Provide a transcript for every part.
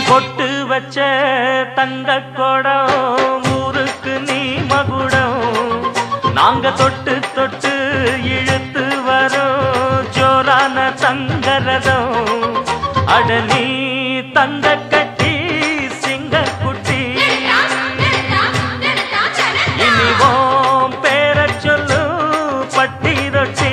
பொட்டு வச்ச தங்க குடம் ஊருக்கு நீ மகுடம் நாங்க தொட்டு தொட்டு இழுத்து வரோம் ஜோரான தங்கரதம் அட நீ தங்க கட்டி சிங்க குட்டி இனிவோம் பேர சொல்லு பட்டி ரொட்டி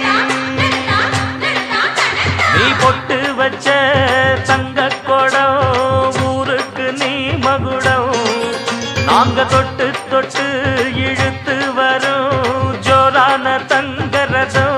நீ பொட்டு வச்ச தங்க குடம் ஊருக்கு நீ மகுடம் நாங்க தொட்டு தொட்டு இழுத்து வரும் ஜோரான தங்கரதம்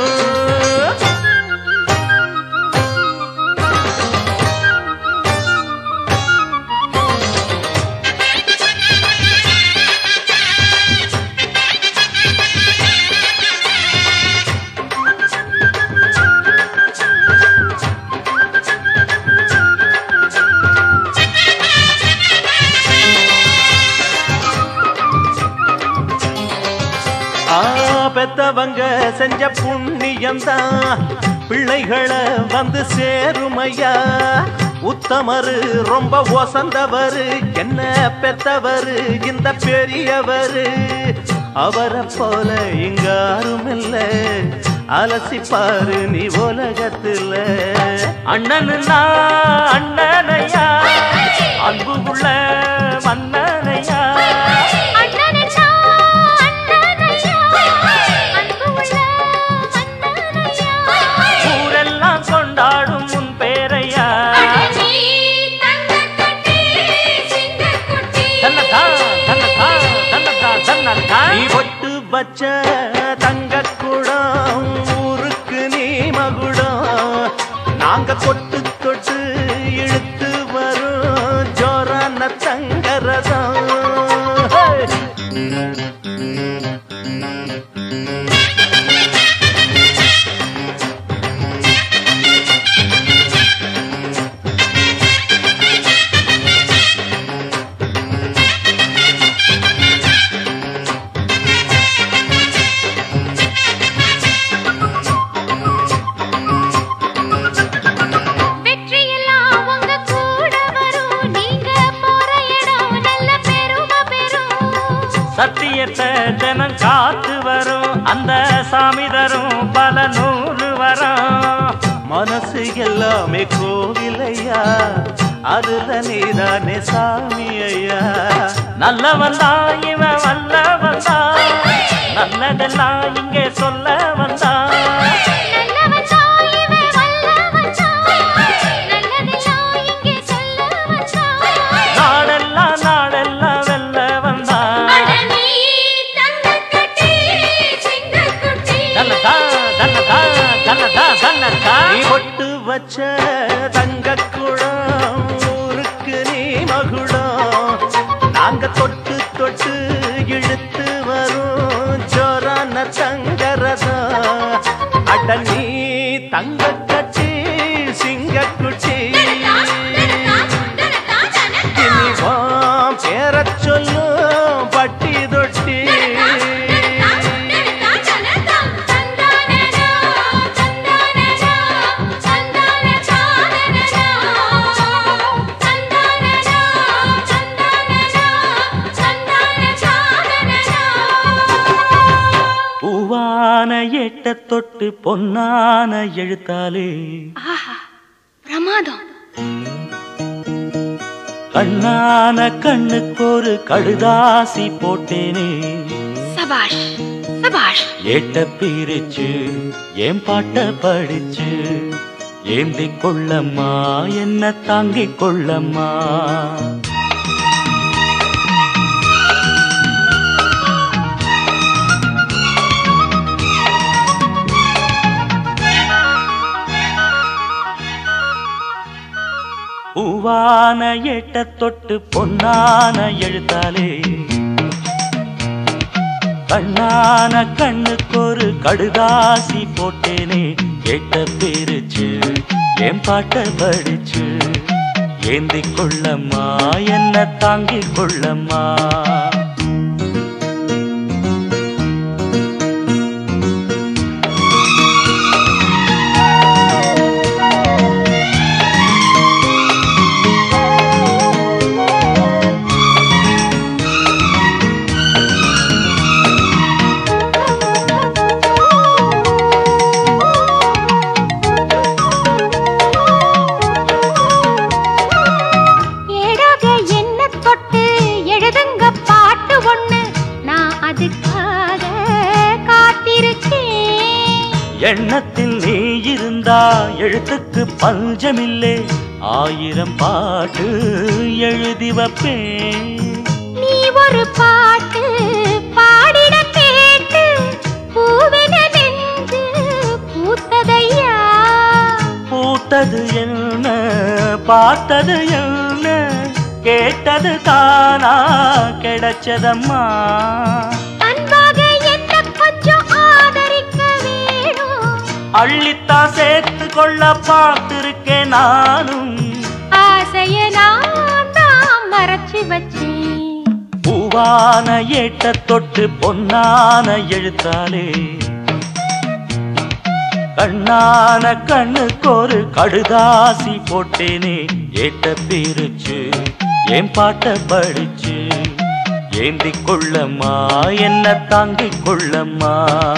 ஆ பெத்தவங்க செஞ்ச புண்ணியம்தான் பிள்ளைகளை வந்து சேருமையா உத்தமரு ரொம்ப ஒசந்தவரு என்ன பெத்தவரு இந்த பெரியவரு அவரை போல இங்க யாரும் இல்ல அலசிப்பாரு நீ உலகத்துல அண்ணனுன்னா அண்ணனையா அன்புக்குள்ள மன்னனையா ஊரெல்லாம் கொண்டாடும் உன் பேரையா தன்னதா தன்னதா தன்னதா தன்னதா நீ பொட்டு வச்ச தங்க குடம் ஊருக்கு நீ மகுடம் நாங்க கொட்டு தொட்டு இழுத்து வரும் ஜோரான தங்கரதம் ஹே! வெற்றியெல்லாம் உங்க கூட வரும் நீங்க போற இடம் நல்ல பெருமை பெறும் சத்தியத்தை தினம் காத்து வரும் அந்த சாமி தரும் பல நூறு வரும் மனசு எல்லாமே கோவிலையா அதுல நீதானே சாமி ஐயா நல்லவன் தான் இவன் வல்லவன் தான் நல்லதெல்லாம் இங்கே சொல்ல வந்தான் நல்லவன் தான் இவன் வல்லவன் தான் நல்லதெல்லாம் இங்கே சொல்ல வந்தான் நாடெல்லாம் நாடெல்லாம் வெல்ல வந்தான் அடனி தங்கக்கட்டி சிங்கக்குட்டி தன்னதா தன்னதா தன்னதா தன்னதா நீ பொட்டு வச்ச தங்க குடம் ஊருக்கு நீ மகுடம் நாங்க தொட்டு தொட்டு இழுத்து வரும் ஜோரான தங்கரதம் அட நீ தங்க கட்டி சிங்கக்குட்டி இனிவாம் பேரச் சொல்லும் பட்டி தொட்டி பூவான எட்ட தொட்டு பொன்னான எழுத்தாலே பிரமாதம் கண்ணான கண்ணுக்கு ஒரு கடுதாசி போட்டேனே சபாஷ் சபாஷ் ஏட்ட பிரிச்சு ஏன் பாட்ட படிச்சு ஏந்தி கொள்ளம்மா என்ன தாங்கிக் கொள்ளம்மா பூவான எட்ட தொட்டு பொன்னான எழுத்தாலே கண்ணான கண்ணுக்கு ஒரு கடுதாசி போட்டேனே கேட்ட பிரிச்சு என் பாட்ட படிச்சு ஏந்தி கொள்ளம்மா என்ன தாங்கிக் கொள்ளம்மா இருந்தா எழுத்துக்கு பஞ்சமில்லே ஆயிரம் பாட்டு எழுதி வைப்பேன் நீ ஒரு பாட்டு பாடிட கேட்டு பூவென நெஞ்சு பூத்ததையா பூத்தது என்ன பார்த்தது என்ன கேட்டது தானா கிடைச்சதம்மா அன்பாக என்ன கொஞ்சம் ஆதரிக்க வேணும் அள்ளித்தான் சேர்த்து கொள்ள பார்த்திருக்கேன் நானும் ஆசைய நான் தான் மறைச்சு வச்சேன் பூவான ஏட்ட தொட்டு பொன்னான எழுத்தாலே கண்ணான கண்ணுக்கு ஒரு கடுதாசி போட்டேனே ஏட்ட பிரிச்சு என் பாட்ட படிச்சு ஏந்தி கொள்ளம்மா என்ன தாங்கிக் கொள்ளம்மா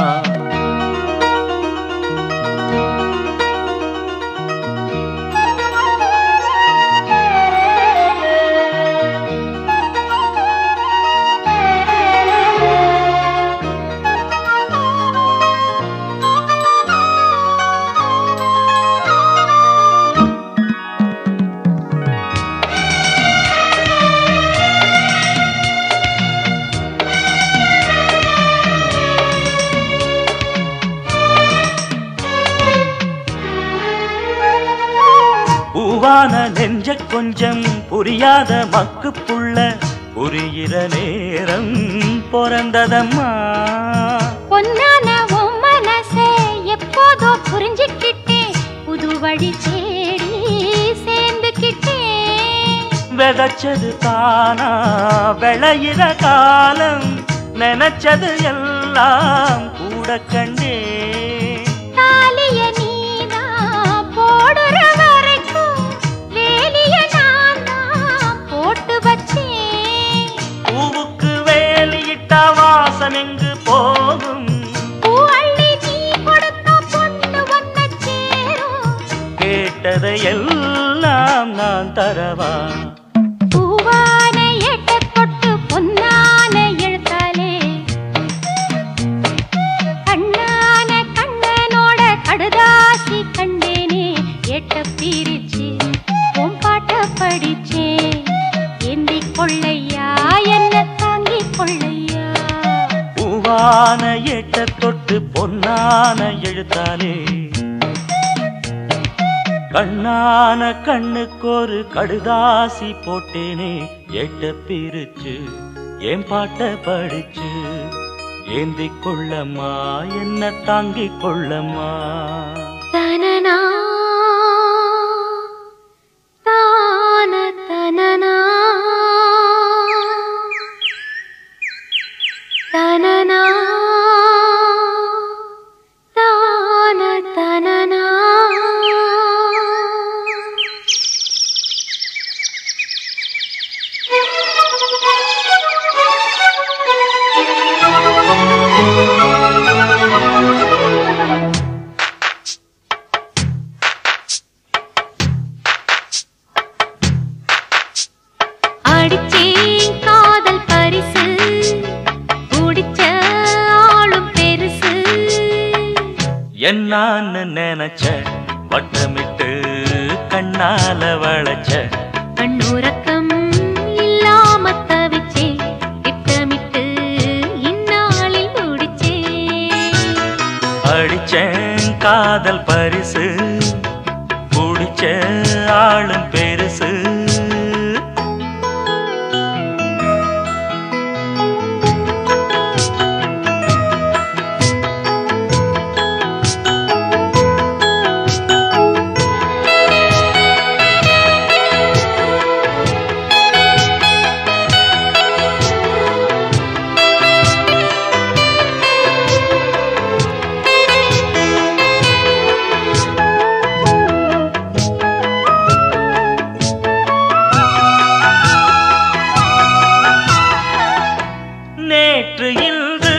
பூவான நெஞ்ச கொஞ்சம் புரியாத மக்கு புள்ள புரிகிற நேரம் பிறந்ததம்மா பொன்னான உன் மனசே எப்போதோ புரிஞ்சுக்கிட்டேன் புது வழி தேடி சேர்ந்துக்கிட்டேன் விதைச்சது தானா விளையிற காலம் நினைச்சது எல்லாம் கூட கண்டே தாலிய நீதான் போடுற வரைக்கும் வேலிய நான் தான் போட்டு வச்சேன் பூவுக்கு வேலியிட்டா வாசம் எங்கு போகும் பூ அள்ளி நீ கொடுத்த பொண்ணு ஒன்ன சேரும் கேட்டதை எல்லாம் நான் தரவா பூவான எட்ட தொட்டு பொன்னான எழுத்தாலே கண்ணான கண்ணனோட கடுதாசி கண்டேனே எட்ட பிரிச்சு உன் பாட்ட படிச்சேன் ஏந்தி கொள்ளையா என்ன தாங்கி கொள்ளையா பூவான எட்ட தொட்டு பொன்னான எழுத்தாலே கண்ணான கண்ணுக்கு ஒரு கடுதாசி போட்டேனே எட்ட பிரிச்சு என் பாட்ட படிச்சு ஏந்தி கொள்ளம்மா என்ன தாங்கிக் கொள்ளம்மா தனனா தான தனனா தனனா தான தனனா அடிச்சேன் காதல் பரிசு குடிச்ச ஆளும் பெருசு என்னான்னு நினைச்ச வட்டமிட்டு கண்ணால வளைச்ச கண்ணுறக்கம் இல்லாம தவிச்சே திட்டமிட்டு இந்நாளில் முடிச்சே அடிச்சேன் காதல் பரிசு குடிச்ச ஆளும் பெருசு நேற்று இன்று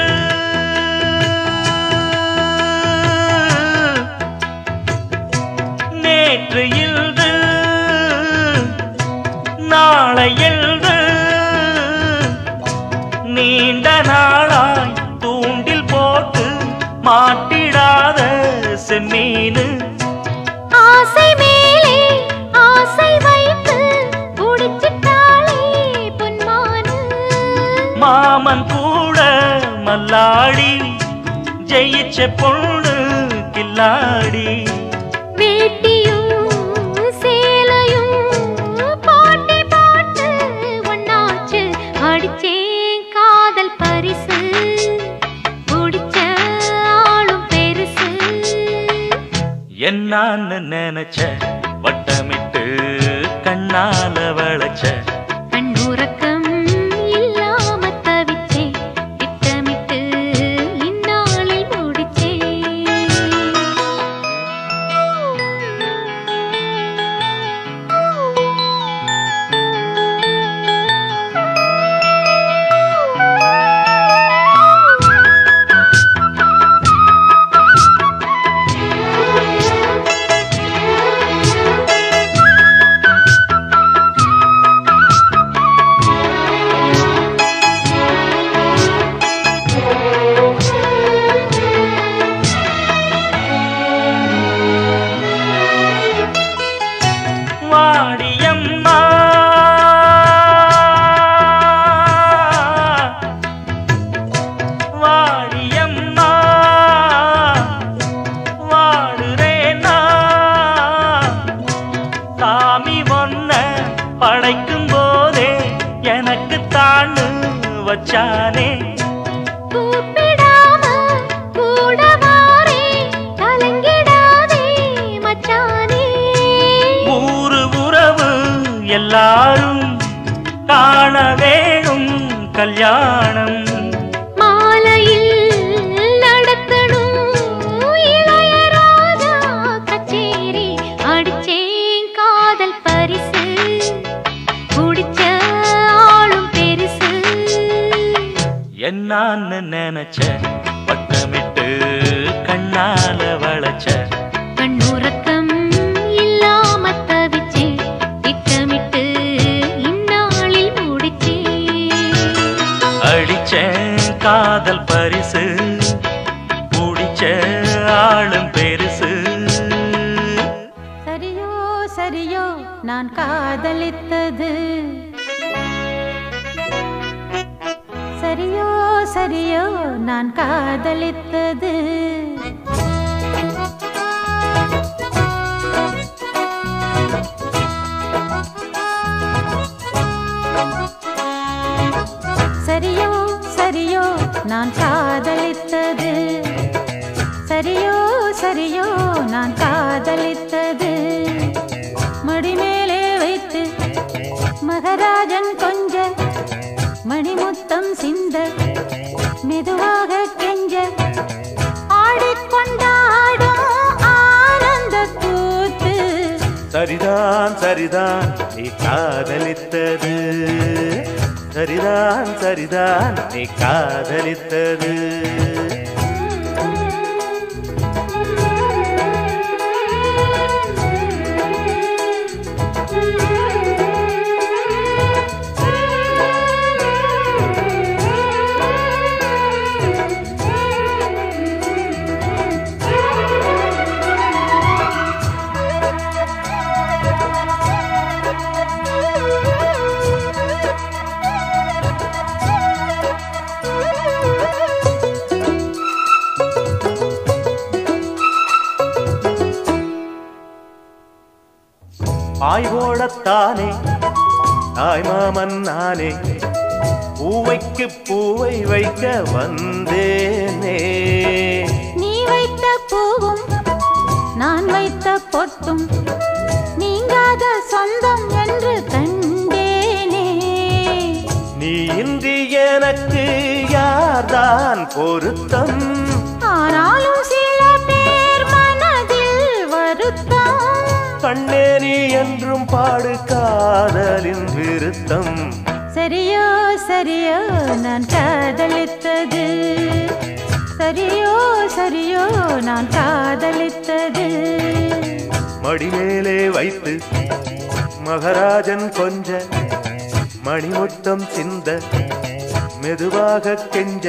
நேற்று இன்று நாளை என்று நீண்ட நாளாய் தூண்டில் போட்டு மாட்டிடாத செம்மீனு மாமன் கூட மல்லாடி ஜெயிச்ச பொண்ணு கில்லாடி வேட்டியும் சேலையும் போட்டி போட்டு ஒண்ணாச்சு அடிச்சேன் காதல் பரிசு பிடிச்ச ஆளும் பெருசு என்னான்னு நினைச்ச வட்டமிட்டு கண்ணால வளைச்ச கண்ணுறக்கம் இல்லாம தவிச்சேன் திட்டமிட்டு இந்நாளில் முடிச்சேன் வாடியம்மா வாடியம்மா வாடுறேனா சாமி ஒன்ன படைக்கும் போதே எனக்கு தாண்டு வச்சானே கூப்பிடாம கூட வாரே கலங்கிடாதே மச்சானே ஊரு உறவு எல்லாரும் காண வேணும் கல்யாணம் மாலையில் நடத்தணும் இளையராஜா கச்சேரி அடிச்சேன் காதல் பரிசு குடிச்ச ஆளும் பெருசு என்னான்னு நினைச்ச வட்டமிட்டு கண்ணால வளைச்ச கண்ணுறக்கம் இல்லாம தவிச்சேன் திட்டமிட்டு இந்நாளில் முடிச்சேன் அடிச்சேன் காதல் பரிசு பிடிச்ச ஆளும் பெருசு சரியோ சரியோ நான் காதலித்தது சரியோ சரியோ நான் காதலித்தது சரியோ சரியோ நான் காதலித்தது சரியோ சரியோ நான் காதலித்தது மடிமேலே வைத்து மகராஜன் கொஞ்ச மணிமுத்தம் சிந்த மெதுவாக கெஞ்ச ஆடிக்கொண்டாடும் ஆனந்த கூத்து சரிதான் சரிதான் நீ காதலித்தது சரிதான் சரிதான் நீ காதலித்தது பாய் போடத்தானே தாய் மாமன் நானே பூவைக்கு பூவை வைக்க வந்தேனே நீ வைத்த பூவும் நான் வைத்த பொட்டும் நீங்காத சொந்தம் என்று கண்டேனே நீ இன்றி எனக்கு யார்தான் பொருத்தம் ஆனாலும் சில பேர் மனதில் வருத்தம் கண்ணே நீ என்றும் பாடு காதலின் விருத்தம் சரியோ சரியோ நான் காதலித்தது சரியோ சரியோ நான் காதலித்தது மடிமேலே வைத்து மகராஜன் கொஞ்ச மணிமுத்தம் சிந்த மெதுவாக கெஞ்ச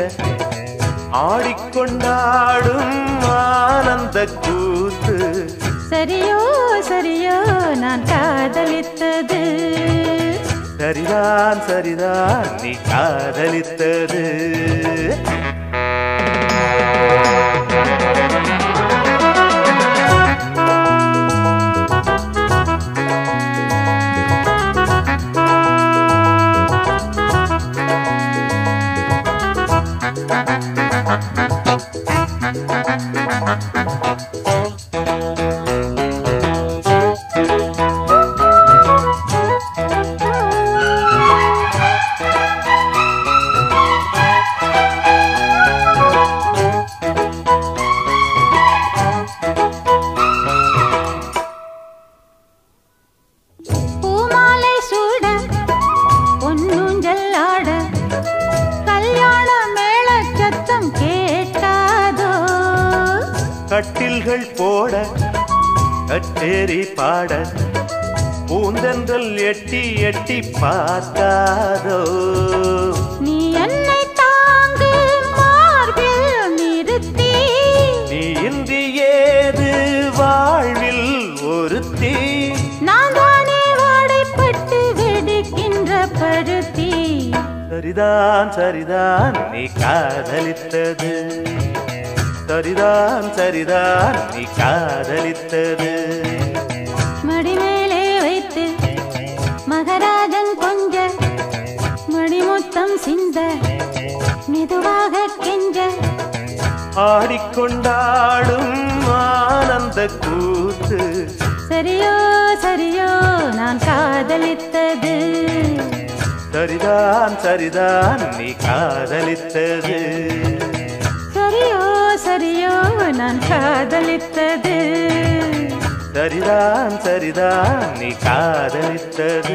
ஆடிக்கொண்டாடும் ஆனந்த கூத்து சரியோ சரியோ நான் காதலித்தது சரிதான் சரிதான் நீ காதலித்தது பூமாலை சூட பொன்னூஞ்சல் ஆட கல்யாண மேள சத்தம் கேட்டாதோ கட்டில்கள் போட கச்சேரி பாட பூந்தென்றல் எட்டி எட்டி பார்க்காதோ நீ என்னை தாங்கு மார்பில் நிறுத்தி நீ இன்றி ஏது வாழ்வில் ஒருத்தி நான் தானே வாடைப்பட்டு வெடிக்கின்ற பருத்தி சரிதான் சரிதான் நீ காதலித்தது சரிதான் சரிதான் நீ காதலித்தது மடிமேலே வைத்து மகராஜன் கொஞ்ச மணிமுத்தம் சிந்த மெதுவாக கெஞ்ச ஆடிக்கொண்டாடும் ஆனந்த கூத்து சரியோ சரியோ நான் காதலித்தது சரிதான் சரிதான் நீ காதலித்தது சரியோ சரியோ நான் காதலித்தது சரிதான் சரிதான் நீ காதலித்தது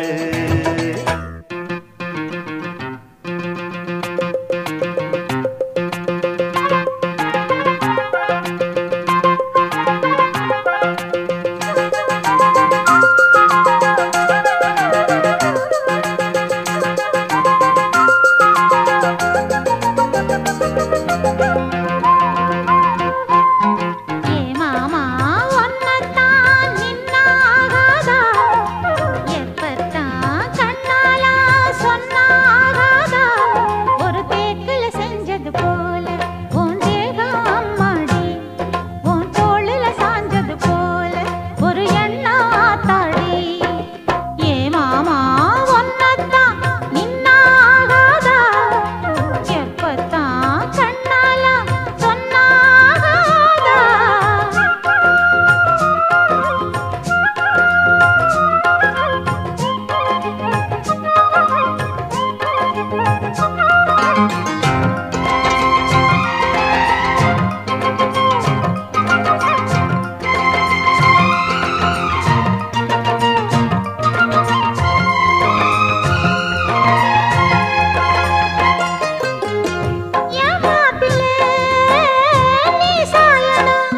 ஏ மாமா ஒன்னத்தான் நின்னாகாதா எப்பத்தான் கண்ணாலா சொன்னாகாதா ஒரு தேக்குல செஞ்சது போல உன் தேகம் அம்மாடி உன் தோளுல சாஞ்சது போல ஒரு எண்ணம் ஆத்தாடி ஏ மாமா ஒன்னத்தான் நின்னாகாதா எப்பத்தான் கண்ணாலா சொன்னாகாதா ஏமாத்திலே நீ சாயணும்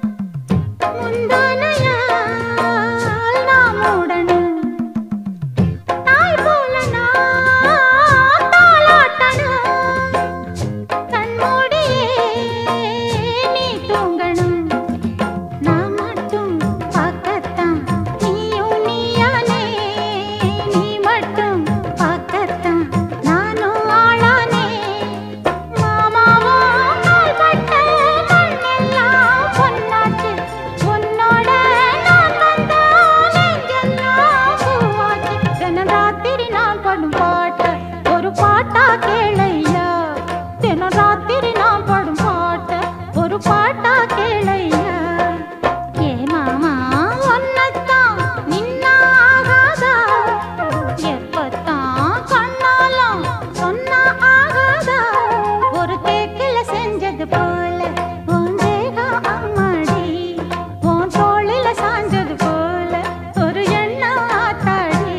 முந்தானையால் நாம் மூடணும் தாய் போல நான் தாளாட்டணும் கண்மூடியே நீ தூங்கணும் நான் மட்டும் பார்க்கத்தான் நீயும் நீயானே நீ மட்டும் பார்க்கத்தான் நானும் ஆளானே மாமாவோ கால் பட்ட மண்ணெல்லாம் பொன்னாச்சு உன்னோட நான் வந்தா நெஞ்செல்லாம் பூவாச்சு தினம் ராத்திரி நான் படும் பாட்ட ஒரு பாட்டா கேளையா தினம் ராத்திரி நான் படும் பாட்ட ஒரு பாட்டா கேளையா ஏ மாமா ஒன்னத்தான் நின்னாகாதா எப்பத்தான் கண்ணாலம் சொன்னா ஆகாதா ஒரு தேக்கில செஞ்சது போல உன் தேகம் அம்மாடி உன் தோளில சாஞ்சது போல ஒரு எண்ணம் ஆத்தாடி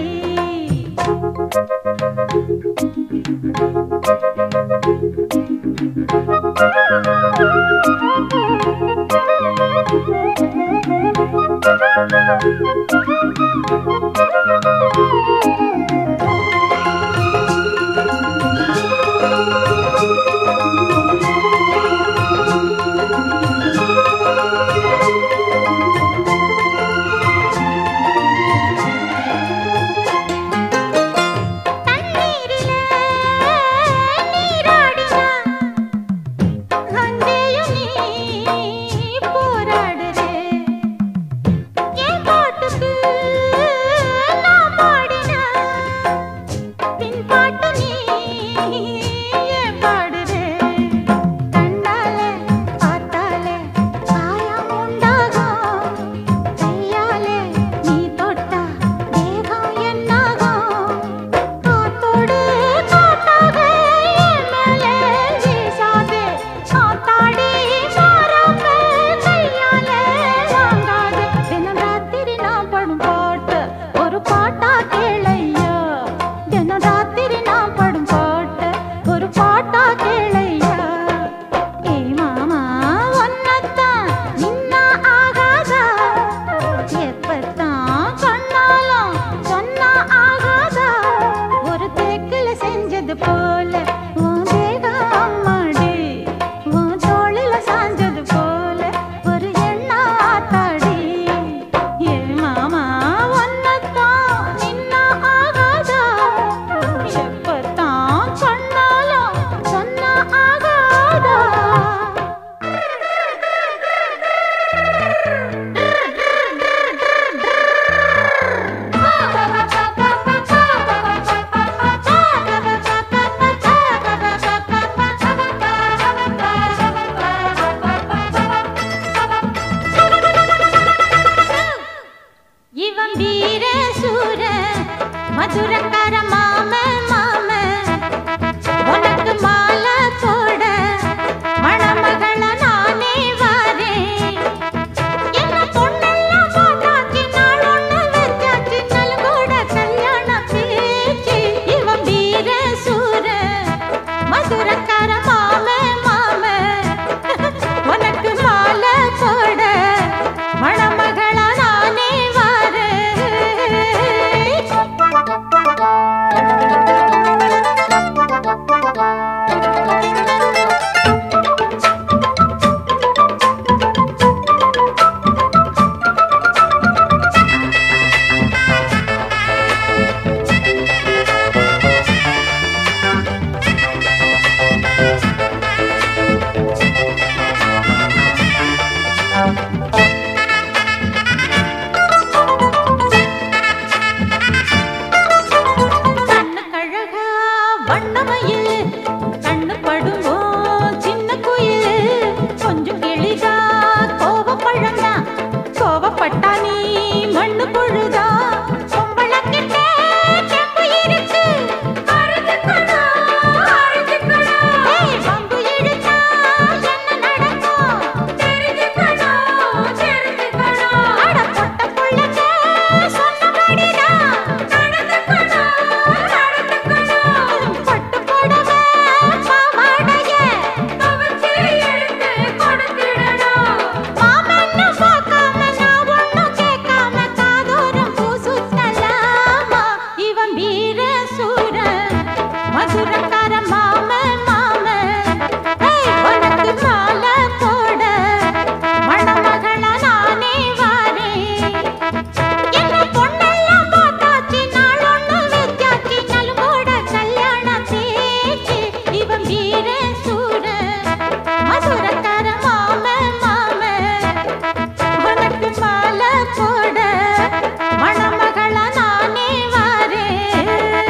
மதுரக்கார மாம மாம உனக்கு மாலை போட மணமகள நானே வாரேன் என்ன பொண்ணெல்லாம் பார்த்தாச்சு நாள் ஒண்ணு வச்சாச்சு நல்கோட கல்யாண பேச்சு இவன் வீர சூர மதுரக்கார மாம மாம உனக்கு மாலை போட மணமகள நானே வாரேன் கண்ணு கழகா வண்ணமயில் கண்ணு படுமோ சின்ன குயில் கொஞ்சம் கிளிதா கோவப்பழந்தா கோவப்பட்டா நீ மண்ணு பொழுதா பொம்பளக்கிட்ட செம்பு இருக்கு அறுத்துக்கணும், அறுத்துக்கணும். ஏய், வம்பு இழுத்தா என்ன நடக்கும்? தெரிஞ்சுக்கணும், தெரிஞ்சுக்கணும். அட பொட்ட புள்ளைங்க சொன்னபடிதான் நடந்துக்கணும், நடந்துக்கணும். பட்டு புடவை, பாவாடைய துவைச்சு எடுத்து கொடுத்திடணும். மாமன்னு பார்க்காம நான் ஒண்ணும் கேட்காம காதோரம் பூ சுத்தலாமா? இவன் வீர சூரன் மதுரக்கார மாம மாம ஏய், உனக்கு மாலை போட மணமகள நானே வாரேன் என்ன பொண்ணெல்லாம் பார்த்தாச்சு நாள் ஒண்ணு வச்சாச்சு நலுங்கோட கல்யாண பேச்சு இவன் வீர சூர மதுரக்கார மாம மாம உனக்கு மாலை போட மணமகள நானே வாரேன்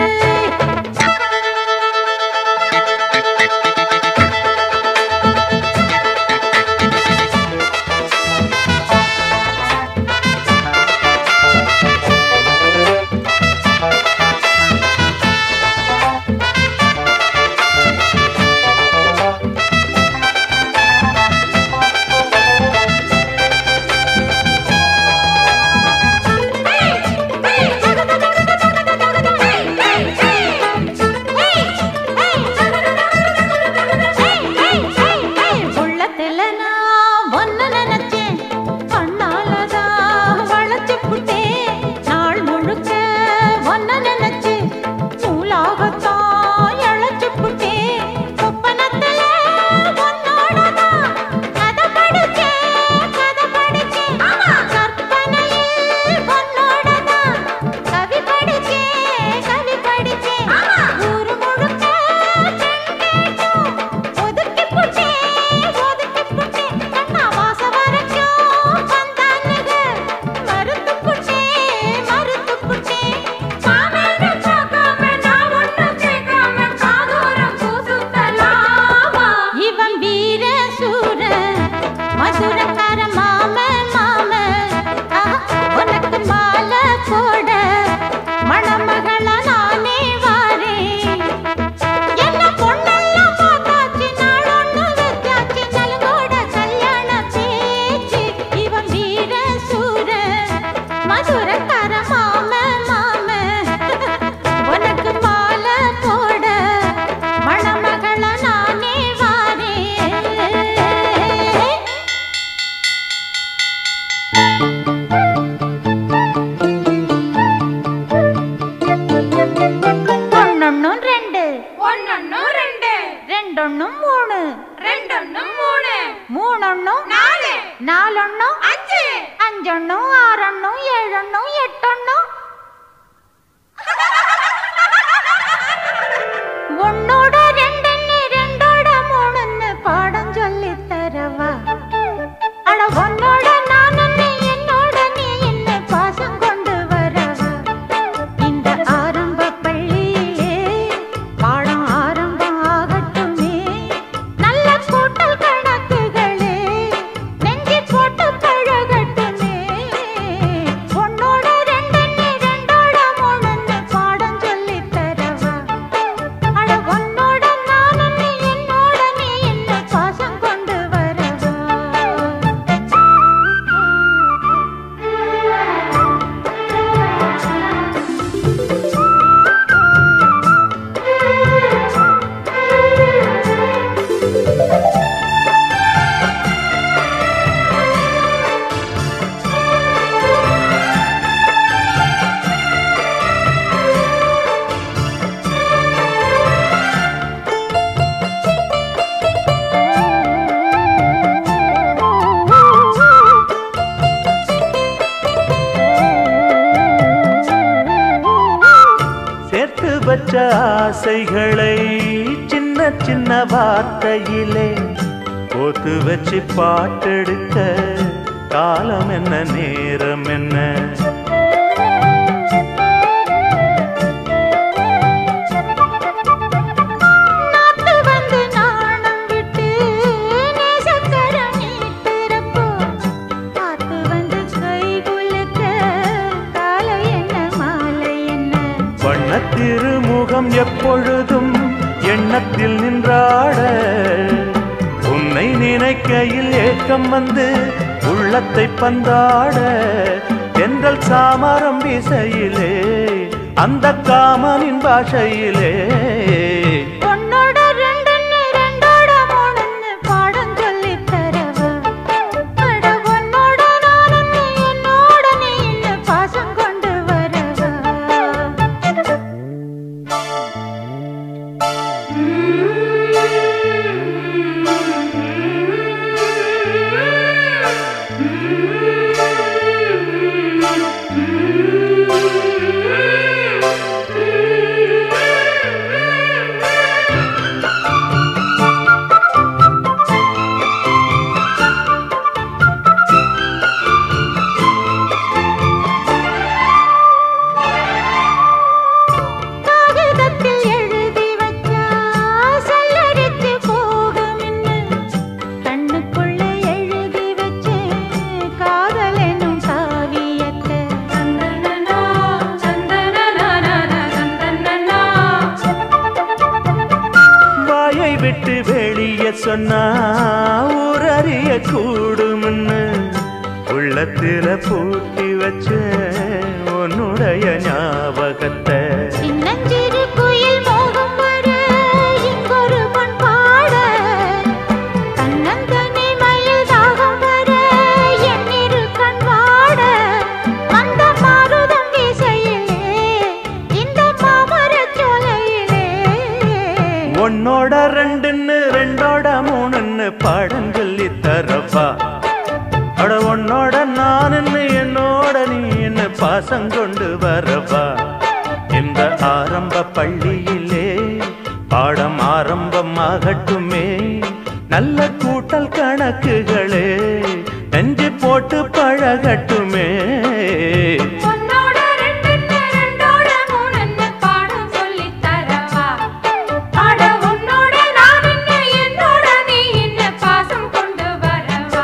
உள்ளத்துல நான் ஒன்னு நினைச்சேன் கண்ணாலதான் வளைச்சு புட்டேன் நாள் முழுக்க ஒன்னு நினைச்சு நூலாகத்தான் இழைச்சு புட்டேன் சொப்பனத்துல உன்னோடதான் கதை படிச்சேன் கதை படிச்சேன் கற்பனையில் உன்னோடதான் கவி படிச்சேன் கவி படிச்சேன் ஊரு முழுக்க பெண் ஒதுக்கி புட்டே ஒதுக்கி புட்டே கண்ணா வாச வரைக்கும் வந்தானுங்க மறுத்து புட்டே மறுத்து புட்டே மாமேன பார்க்காம நான் ஒண்ணும் கேட்காம காதோரம் பூசுத்தலாமா இவன் வீர சூர மதுரக்கார மாம மாம ஆஹா, உனக்கு மாலை போட மணமகள நானே வாரேன் என்ன பொண்ணெல்லாம் பார்த்தாச்சு நாள் ஒண்ணு வச்சாச்சு நலுங்கோட கல்யாண பேச்சு இவன் வீர சூர மதுரக்கார மாம மாம உனக்கு மாலை போட மணமகள நானே வாரேன் ஒன்னொன்னும் ரெண்டு ஒன்னொன்னு ரெண்டு ரெண்டொன்னும் மூணு ரெண்டொன்னு மூணு மூணொன்னும் நாலு நாலொன்னும் அஞ்சு அஞ்சொன்னும் ஆறொன்னும் ஏழொன்னும் எட்டொன்னும் ஒன்னோட ரெண்டுன்னு ரெண்டோட மூணுன்னு பாடம் சொல்லித் தரவா அட உன்னோட நானுன்னு என்னோட நீ என்ன பாசம் கொண்டு வரவா இந்த ஆரம்ப பள்ளியிலே பாடம் ஆரம்பம் ஆகட்டுமே நல்ல கூட்டல் கணக்குகளே நெஞ்சு போட்டு பழகட்டுமே உன்னோட ரெண்டுன்னு வச்ச ஆசைகளை சின்ன சின்ன வார்த்தையிலே கோத்து வச்சு பாட்டெடுக்க காலம் என்ன நேரம் என்ன நாத்து வந்து நாணம் விட்டு நேசக்கரம் நீட்டுறப்போ காத்து வந்து கை குலுக்க காலை என்ன மாலை என்ன வண்ணத்திருமுகம் எப்பொழுதும் எண்ணத்தில் நின்றாட உன்னை நினைக்கையில் ஏக்கம் வந்து உள்ளத்தை பந்தாட தென்றல் சாமரம் வீசையிலே அந்த காமனின் பாஷையிலே உன்னோட ரெண்டுன்னு ரெண்டோட மூணுன்னு பாடம் சொல்லித் தரவா? அட உன்னோட நானுன்னு என்னோட நீன்னு பாசம் கொண்டு வரவா? காகிதத்தில் எழுதி வச்சா சல்லரித்து போகும்னு கண்ணுக்குள்ள எழுதி வச்சே காதல் எனும் காவியத்தை சந்தனனா சந்தனனா சந்தனனா வாயை விட்டு வெளியே சொன்னா ஊரறிய கூடும்னு உள்ளத்தில பூட்டி வச்ச உன்னுடைய ஞாபகத்தை சின்னஞ்சிறு குயில் மோகம் வர இங்கொரு பொன் பாட தன்னந்தனி மயில் தாகம் வர எண்ணிரு கண் வாட அந்த மாருதம் வீசையிலே இந்த மாமரச் சோலையிலே உன்னோட ரெண்டுன்னு ரெண்டோட மூணுன்னு பாடம் சொல்லி தரப்பா அட உன்னோட நானுன்னு என்னோட நீ என்ன பாசம் கொண்டு வரவா இந்த ஆரம்ப பள்ளியிலே பாடம் ஆரம்பமாகட்டுமே நல்ல கூட்டல் கணக்குகளே நெஞ்சு போட்டு பழகட்டுமே உன்னோட ரெண்டுன்னு ரெண்டோட மூணுன்னு பாடம் சொல்லித் தரவா? அட உன்னோட நானுன்னு என்னோட நீ என்ன பாசம் கொண்டு வரவா?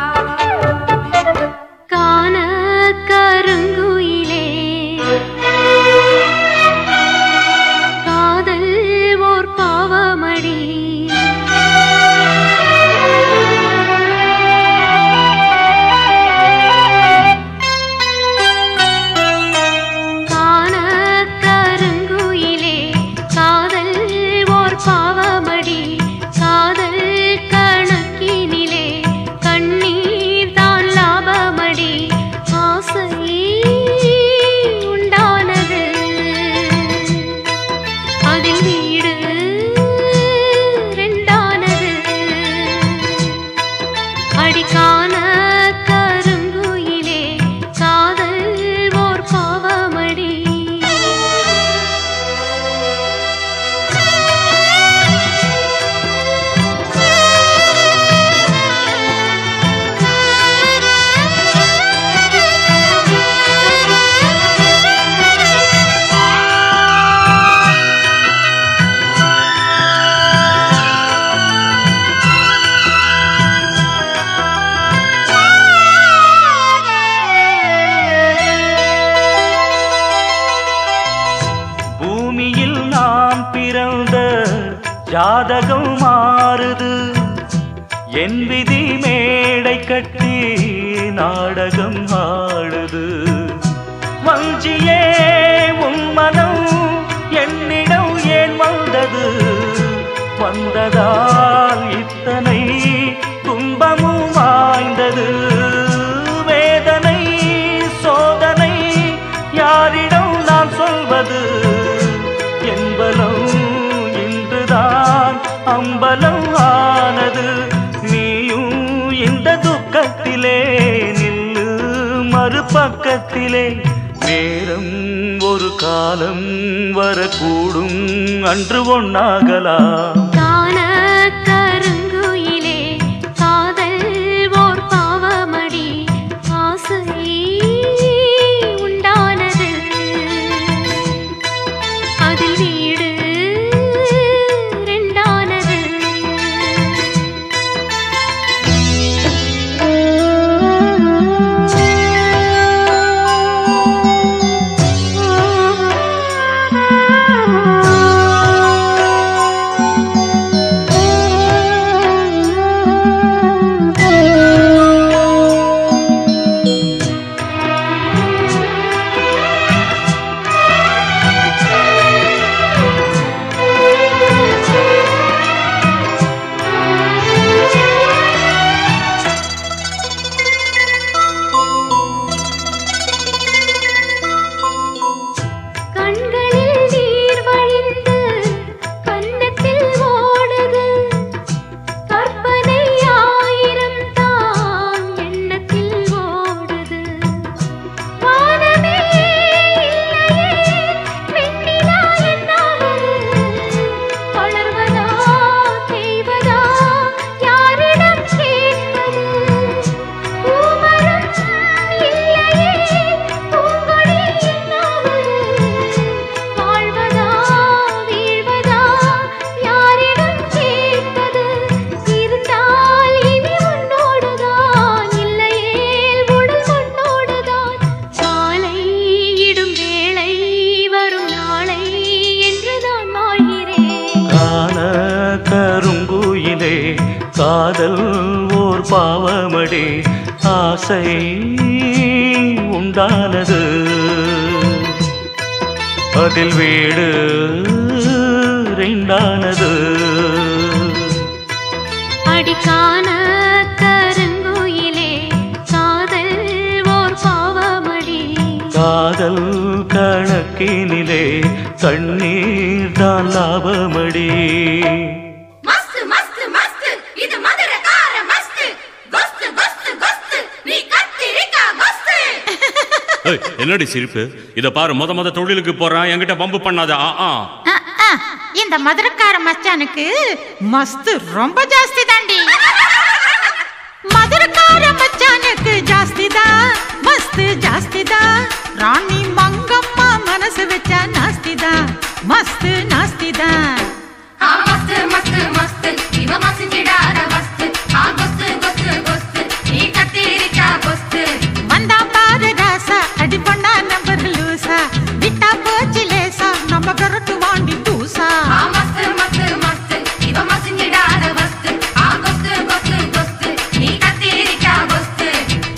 கான கருங்குயிலே காதல் ஓர் பாவமடி கான கருங்குயிலே காதல் ஓர் பாவமடி காதல் கணக்கினிலே கண்ணீர் தான் லாபமடி ஆசை உண்டானது அதில் வீடு ரெண்டானது அடிக்கான கருங்குயிலே காதல் ஓர் பாவமடி பூமியில் நாம் பிறந்த ஜாதகம் மாறுது என் விதி மேடை கட்டி நாடகம் ஆடுது வஞ்சியே உன் மனம் என்னிடம் ஏன் வந்தது வந்ததால் இத்தனை துன்பமும் வாய்ந்தது வேதனை சோதனை யாரிடம் நான் சொல்வது என்பலம் இன்றுதான் அம்பலம் ஆனது நீயும் இந்த துக்கத்திலே நில்லு மறுபக்கத்திலே நேரம் ஒரு காலம் வரக்கூடும் அன்று ஒன்னாகலாம் காண கருங்குயிலே காதல் ஓர் பாவமடி ஆசை உண்டானது அதில் வீடு ரெண்டானது கண்களில் நீர் வழிந்து கன்னத்தில் ஓடுது கற்பனை ஆயிரம் தாம் எண்ணத்தில் ஓடுது வானமே இல்லையே வெண்ணிலா என்னாவது வளர்வதா தேய்வதா யாரிடம் கேட்பது பூமரம் இல்லையே பூங்கொடி என்னாவது வாழ்வதா வீழ்வதா யாரிடம் கேட்பது இருந்தால் இனி உன்னோடுதான் இல்லையேல் உடல் மண்ணோடுதான் சாலை இடும் வேளை வரும் நாளை என்று நான் வாழ்கிறேன் காண கருங்குயிலே காதல் ஓர் பாவமடி ஆசை உண்டானது அதில் வீடு ரெண்டானது அடிக்கான கருங்குயிலே காதல் ஓர் பாவமடி காதல் கணக்கினிலே தண்ணீர் தான் லாபமடி மஸ்து மஸ்து மஸ்து இது மதுரக்கார மஸ்து கொஸ்து கொஸ்து கொஸ்து நீ கத்திரிக்கா கொஸ்து ஏய், என்னடி சிரிப்பு இத பாரு முத முத தொழிலுக்கு போறான் என்கிட்ட பம்பு பண்ணாத ஆ ஆ அஹ், அஹ், இந்த மதுரக்கார மச்சானுக்கு மஸ்து ரொம்ப ஜாஸ்தி தாண்டி மதுரக்கார மச்சானுக்கு ஜாஸ்தி தான் மஸ்து ஜாஸ்தி தான் ராணி மங்கம்மா மனசு வச்சா நாஸ்தி தான் மஸ்து நாஸ்தி தான் ஆ மஸ்து மஸ்து மஸ்து இவ மசிஞ்சிடாத மஸ்து ஆ கொஸ்து கொஸ்து கொஸ்து நீ கத்திரிக்கா கொஸ்து வந்தா பாரு ராசா அடி பண்ணா நம்பர் லூசா விட்டா போச்சு லேசா நம்ம கரட்டு வாண்டி தூசா ஆ மஸ்து மஸ்து மஸ்து இவ மசிஞ்சிடாத மஸ்து ஆ கொஸ்து கொஸ்து கொஸ்து நீ கத்திரிக்கா கொஸ்து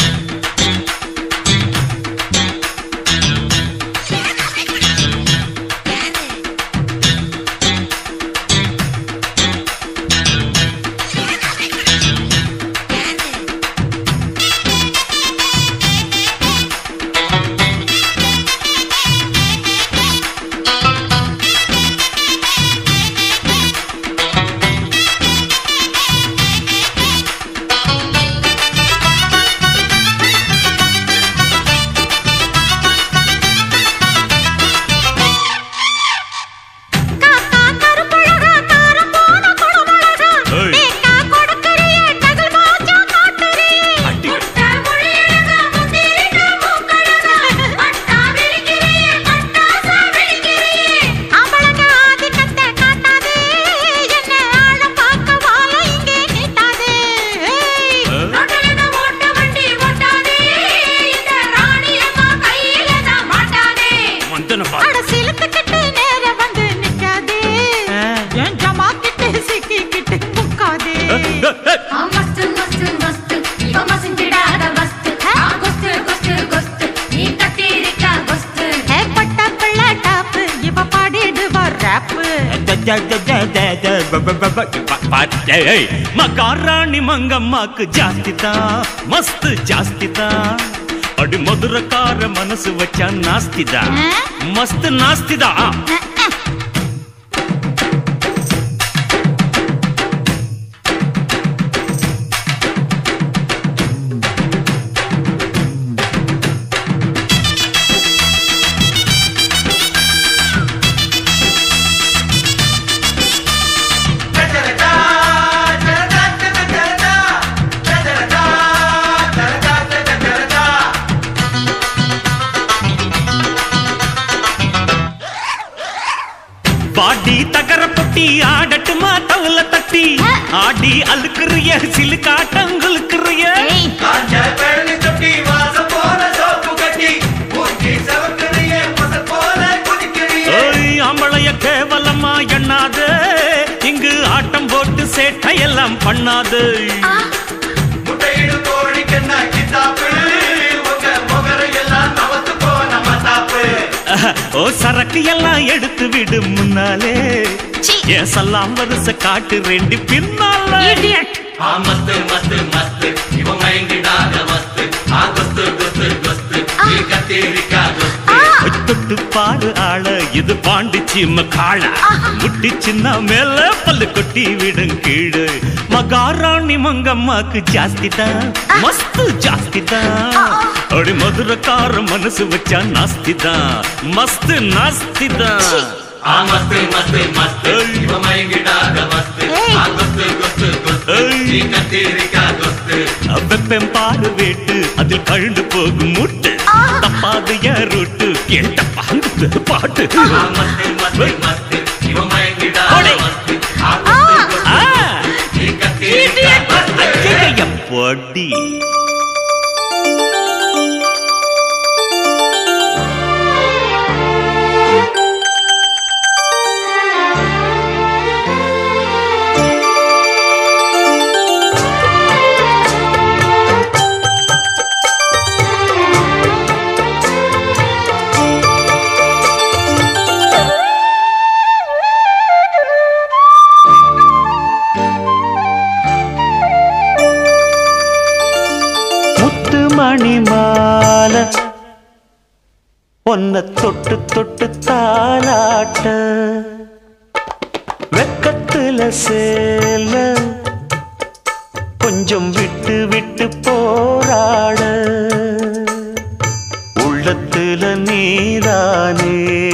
காக்கா கருப்பழகா காரம் போன குடமழகா ஏய். தேக்கா கொடுக்கறியே டகல் மாச்சா காட்டுறியே முட்டை மொழியழகா முந்திரிக்கா மூக்கழகா மட்டா விழிக்கிறியே மட்டாசா விழிக்கிறியே ஆம்பளங்க ஆதிக்கத்தை காட்டாதே என்ன ஆழம் பார்க்க வாழ இங்கே நீட்டாதே ஏய். ரோட்டுல ஓட்ட வண்டி ஓட்டாதே இந்த ராணி அம்மா கையில தான் மாட்டாதே மந்தன பா அட சிலுத்துக்கிட்டு நேர வந்து நிக்காதே என் ஜமா கிட்ட சிக்கிக்கிட்டு முக்காதே ஆ மஸ்து மஸ்து மஸ்து இவ மசிஞ்சிடாத மஸ்து ஆ கொஸ்து கொஸ்து கொஸ்து நீ கத்திரிக்கா கொஸ்து ஏற்பட்ட பிள்ளை டாப்பு இவ பாடிடுவா ராப்பு மகாராணி மங்கம்மாக்கு ஜாஸ்தி தான் மஸ்து ஜாஸ்தி தான் அடி மதுரக்கார மனசு வச்சா நாஸ்தி தான் மஸ்து நாஸ்தி தான் பாடி தகர பொட்டி ஆடட்டுமா தவுல தட்டி ஆடி அழுக்குறிய சிலு காட்டங்களுக்குறிய ஏய் காஞ்ச பழனி தொட்டி வாசம் போல சோப்பு கட்டி மூஞ்சி சவக்கறியே மசல் போல குதிக்கிறியே ஓய் ஆம்பளைய கேவலமா எண்ணாது இங்கு ஆட்டம் போட்டு சேட்டையெல்லாம் பண்ணாது முட்டையிடும் கோழிக்கென்ன கித்தாப்பு உங்க முகரையெல்லாம் நவத்து போன மத்தாப்பு ஓ சரக்கு எல்லாம் எடுத்து விடு முன்னாலே சீ. என் சல்லாம் வரிசை காட்டு ரெண்டு பின்னால idiot. ஆ மஸ்து மஸ்து மஸ்து இவன் மயங்கிடாத மஸ்து ஆ குஸ்து குஸ்து குஸ்து நீ கத்தீரிக்கா குஸ்து தொட்டு பாரு ஆள இது பாண்டிச்சு காள முட்டி சின்ன மேல பல்லு கொட்டி விடும் கீழே மகாராணி மங்கம்மாக்கு ஜாஸ்தி தான் மஸ்து ஜாஸ்தி தான் அடி மதுரக்கார மனசு வச்சா நாஸ்தி தான் மஸ்து நாஸ்தி தான் ஆ மஸ்து மஸ்து மஸ்து இவன் மயங்கிடாத மஸ்து ஆ குஸ்து குஸ்து குஸ்து நீ கத்தீரிக்கா குஸ்து வெப்பம் பாரு வேட்டு அதில் கழுந்து போகும் முட்டு தப்பாது என் ரூட்டு கேட்ட பாண்டு பாட்டு ஆ மஸ்து மஸ்து மஸ்து இவன் மயங்கிடாத ஓடி. மஸ்து ஆ குஸ்து குஸ்து ஆ, நீ கத்தீரிக்கா குஸ்து அச்சைய பொடி முத்து மணி மாலை ஒன்ன தொட்டு தொட்டு தாலாட்ட வெக்கத்துல சேல கொஞ்சம் விட்டு விட்டு போராட உள்ளத்துல நீதானே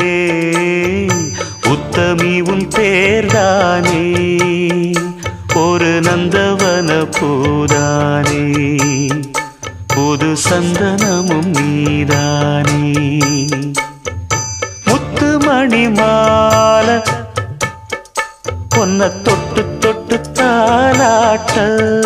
உத்தமி உன் பேர்தானே ஒரு நந்தவன பூதானே புது சந்தனமும் நீதானே முத்துமணி மாலை பொன்ன தொட்டு தொட்டு தாலாட்ட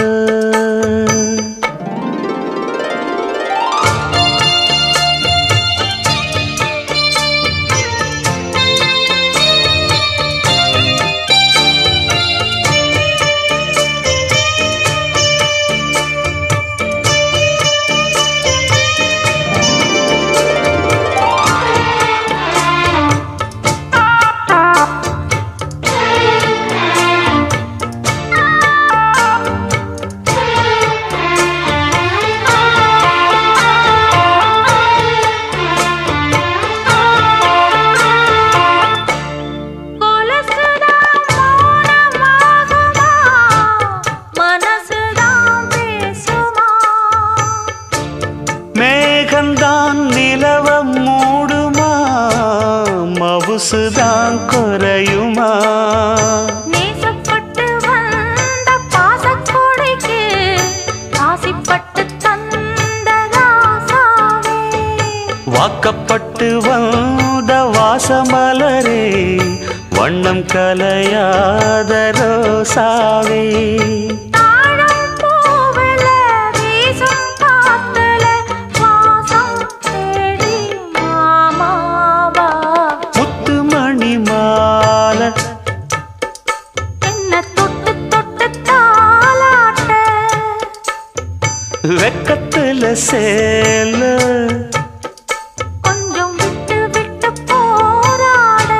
கொலுசுதான் மௌனமாகுமா? மனசுதான் பேசுமா? மேகந்தான் நிலவ மூடுமா மவுசுதான் குறையுமா நேசப்பட்டு வந்த பாசக்கொடைக்கு ஆசைப்பட்டு தந்த ராசாவே. வாக்கப்பட்டு வந்த வாசமலரே வண்ணம் கலையாத ரோசாவே தாழம் பூவுல வீசும் காத்துல வாசம் தேடி மாமாவா. முத்துமணி மாலை என்ன தொட்டு தொட்டு தாலாட்ட வெக்கத்துல சேல கொஞ்சம் விட்டு விட்டு போராட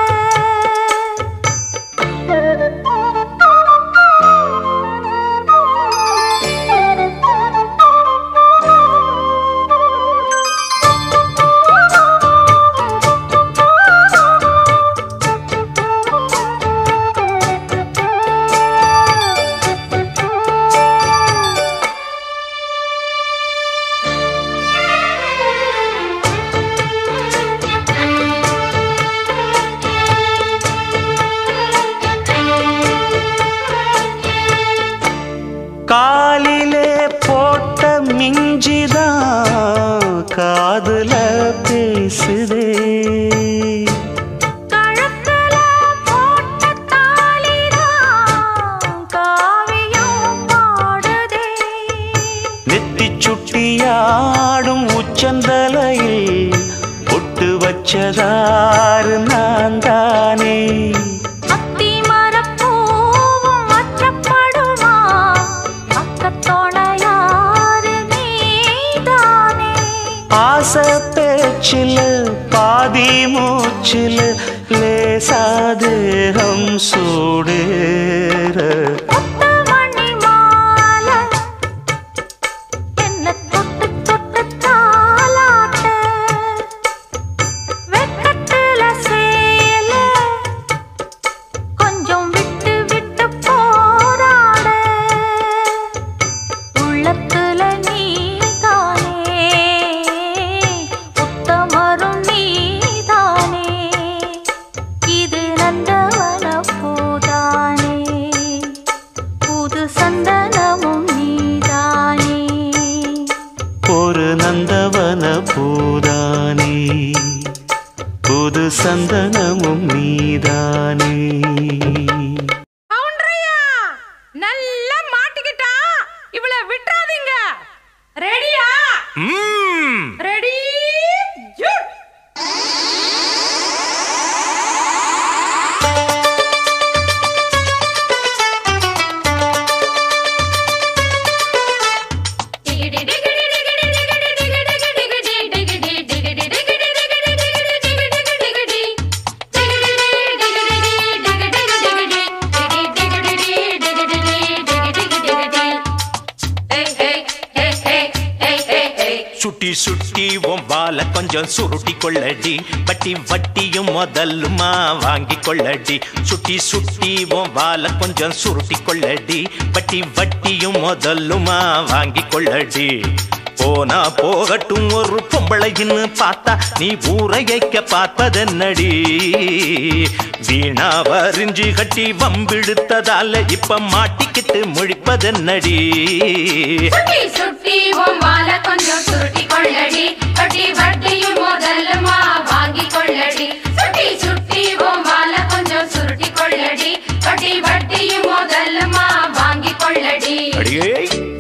வச்சதாரு நான் தானே அத்தி மரப்பூவும் மாற்றப்படுமா பக்கத்தோட யாரு நீதானே ஆசை பேச்சில் பாதி மூச்சில் லேசாதேகம் சூடேற முத்துமணி மாலை என்ன தொட்டு தொட்டு தாலாட்ட வெக்கத்துல சேல கொஞ்சம் விட்டு விட்டு போராட உள்ளத்துல நீதானே உத்தமரும் நீதானே இது நந்தவன பூதானே புது சந்தனமும் நீதானே ஒரு நந்தவன பூதானே புது சந்தனமும் நீதானே கவுண்டரையா நல்லா மாட்டிக்கிட்டா இவளை விட்டுறாதீங்க ரெடியா ரெடி சுட்டி சுட்டி உன் வால கொஞ்சம் சுருட்டி கொள்ளடி வட்டி வட்டியும் முதல்லுமா வாங்கி கொள்ளடி சுட்டி சுட்டி உன் வால கொஞ்சம் சுருட்டி கொள்ளடி வட்டி வட்டியும் முதல்லுமா வாங்கி கொள்ளடி போனா போகட்டும் ஒரு பொம்பளைன்னு பார்த்தா நீ ஊரையைக்க பார்ப்பதென்னடி வீணா வரிஞ்சு கட்டி வம்பிழுத்ததால இப்ப மாட்டிக்கிட்டு முழிப்பதென்னடி சுட்டி சுட்டி உன் வால கொஞ்சம் சுருட்டி கொள்ளடி வட்டி வட்டியும் முதலுமா வாங்கி கொள்ளடி சுட்டி சுட்டி உன் வால கொஞ்சம் சுருட்டி கொள்ளடி வட்டி வட்டியும் முதலுமா வாங்கி கொள்ளடி அடியே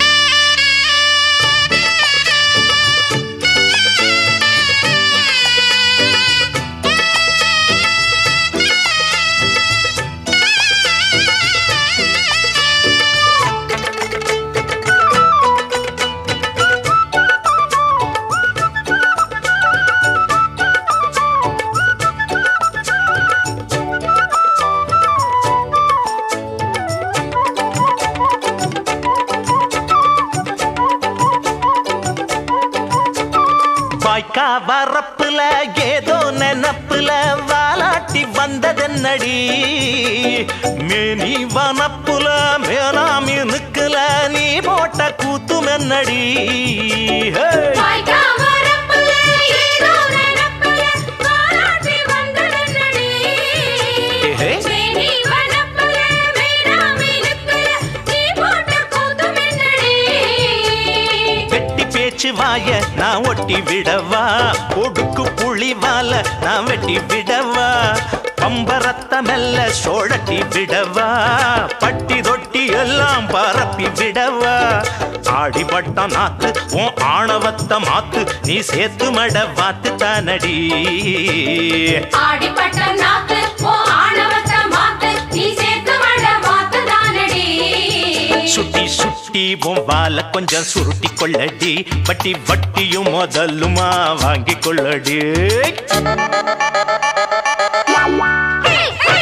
வாய்க்கா வரப்புல ஏதோ நினப்புல வாலாட்டி வந்ததென்னடி மேனி வனப்புல மேனாமி நிக்கல நீ போட்ட கூத்துமென்னடி ஹே! வாய்க்கா வரப்புல ஏதோ நினப்புல வாலாட்டி வந்ததென்னடி? ஏஹே. மேனி வனப்புல மேனாமி நிற்கல, நீ போட்ட கூத்துமென்னடி? வெட்டி பேச்சு வாய நான் ஒட்டி விடவா கொடுக்கு புளி வால நான் வெட்டி விடவா பம்பரத்த மெல்ல சோழட்டி விடவா பட்டி தொட்டி எல்லாம் பரப்பி விடவா ஆடிப்பட்ட நாத்து உன் ஆணவத்த மாத்து நீ சேத்து மட வாத்து தானடி ஆடிப்பட்ட நாக்கு, உன் ஆணவத்தை மாத்து, நீ சேர்த்து மட மாத்துதானடி. சுட்டி சுட்டி உன் வால கொஞ்சம் சுருட்டி கொள்ளடி வட்டி வட்டியும் முதலுமா வாங்கி கொள்ளடி ஹே, ஹே.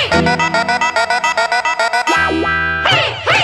ஹே, ஹே.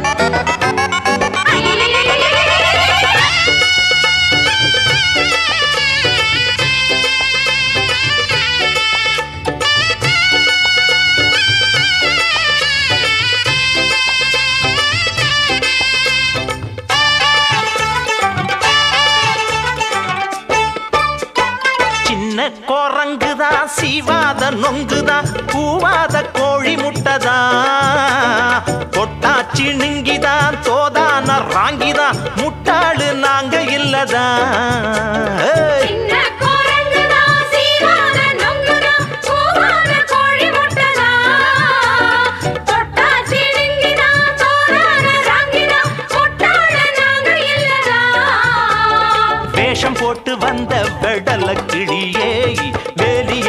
சின்ன குரங்குதான் சீவாத நொங்குதான் கூவாத கோழி முட்டைதான் தொட்டாச்சி நிங்கிதான் தோதான ராங்கிதான் முட்டாளு நாங்க இல்லதான் ஏய்! சின்ன குரங்குதான், சீராத நொங்குதான், பூவான கோழி முட்டைதான். தொட்டா சிடுங்கிதான், தோரான ராங்கிதான், முட்டாள நாங்க இல்லதான். வேஷம் போட்டு வந்த வெடல கிளியே வேலி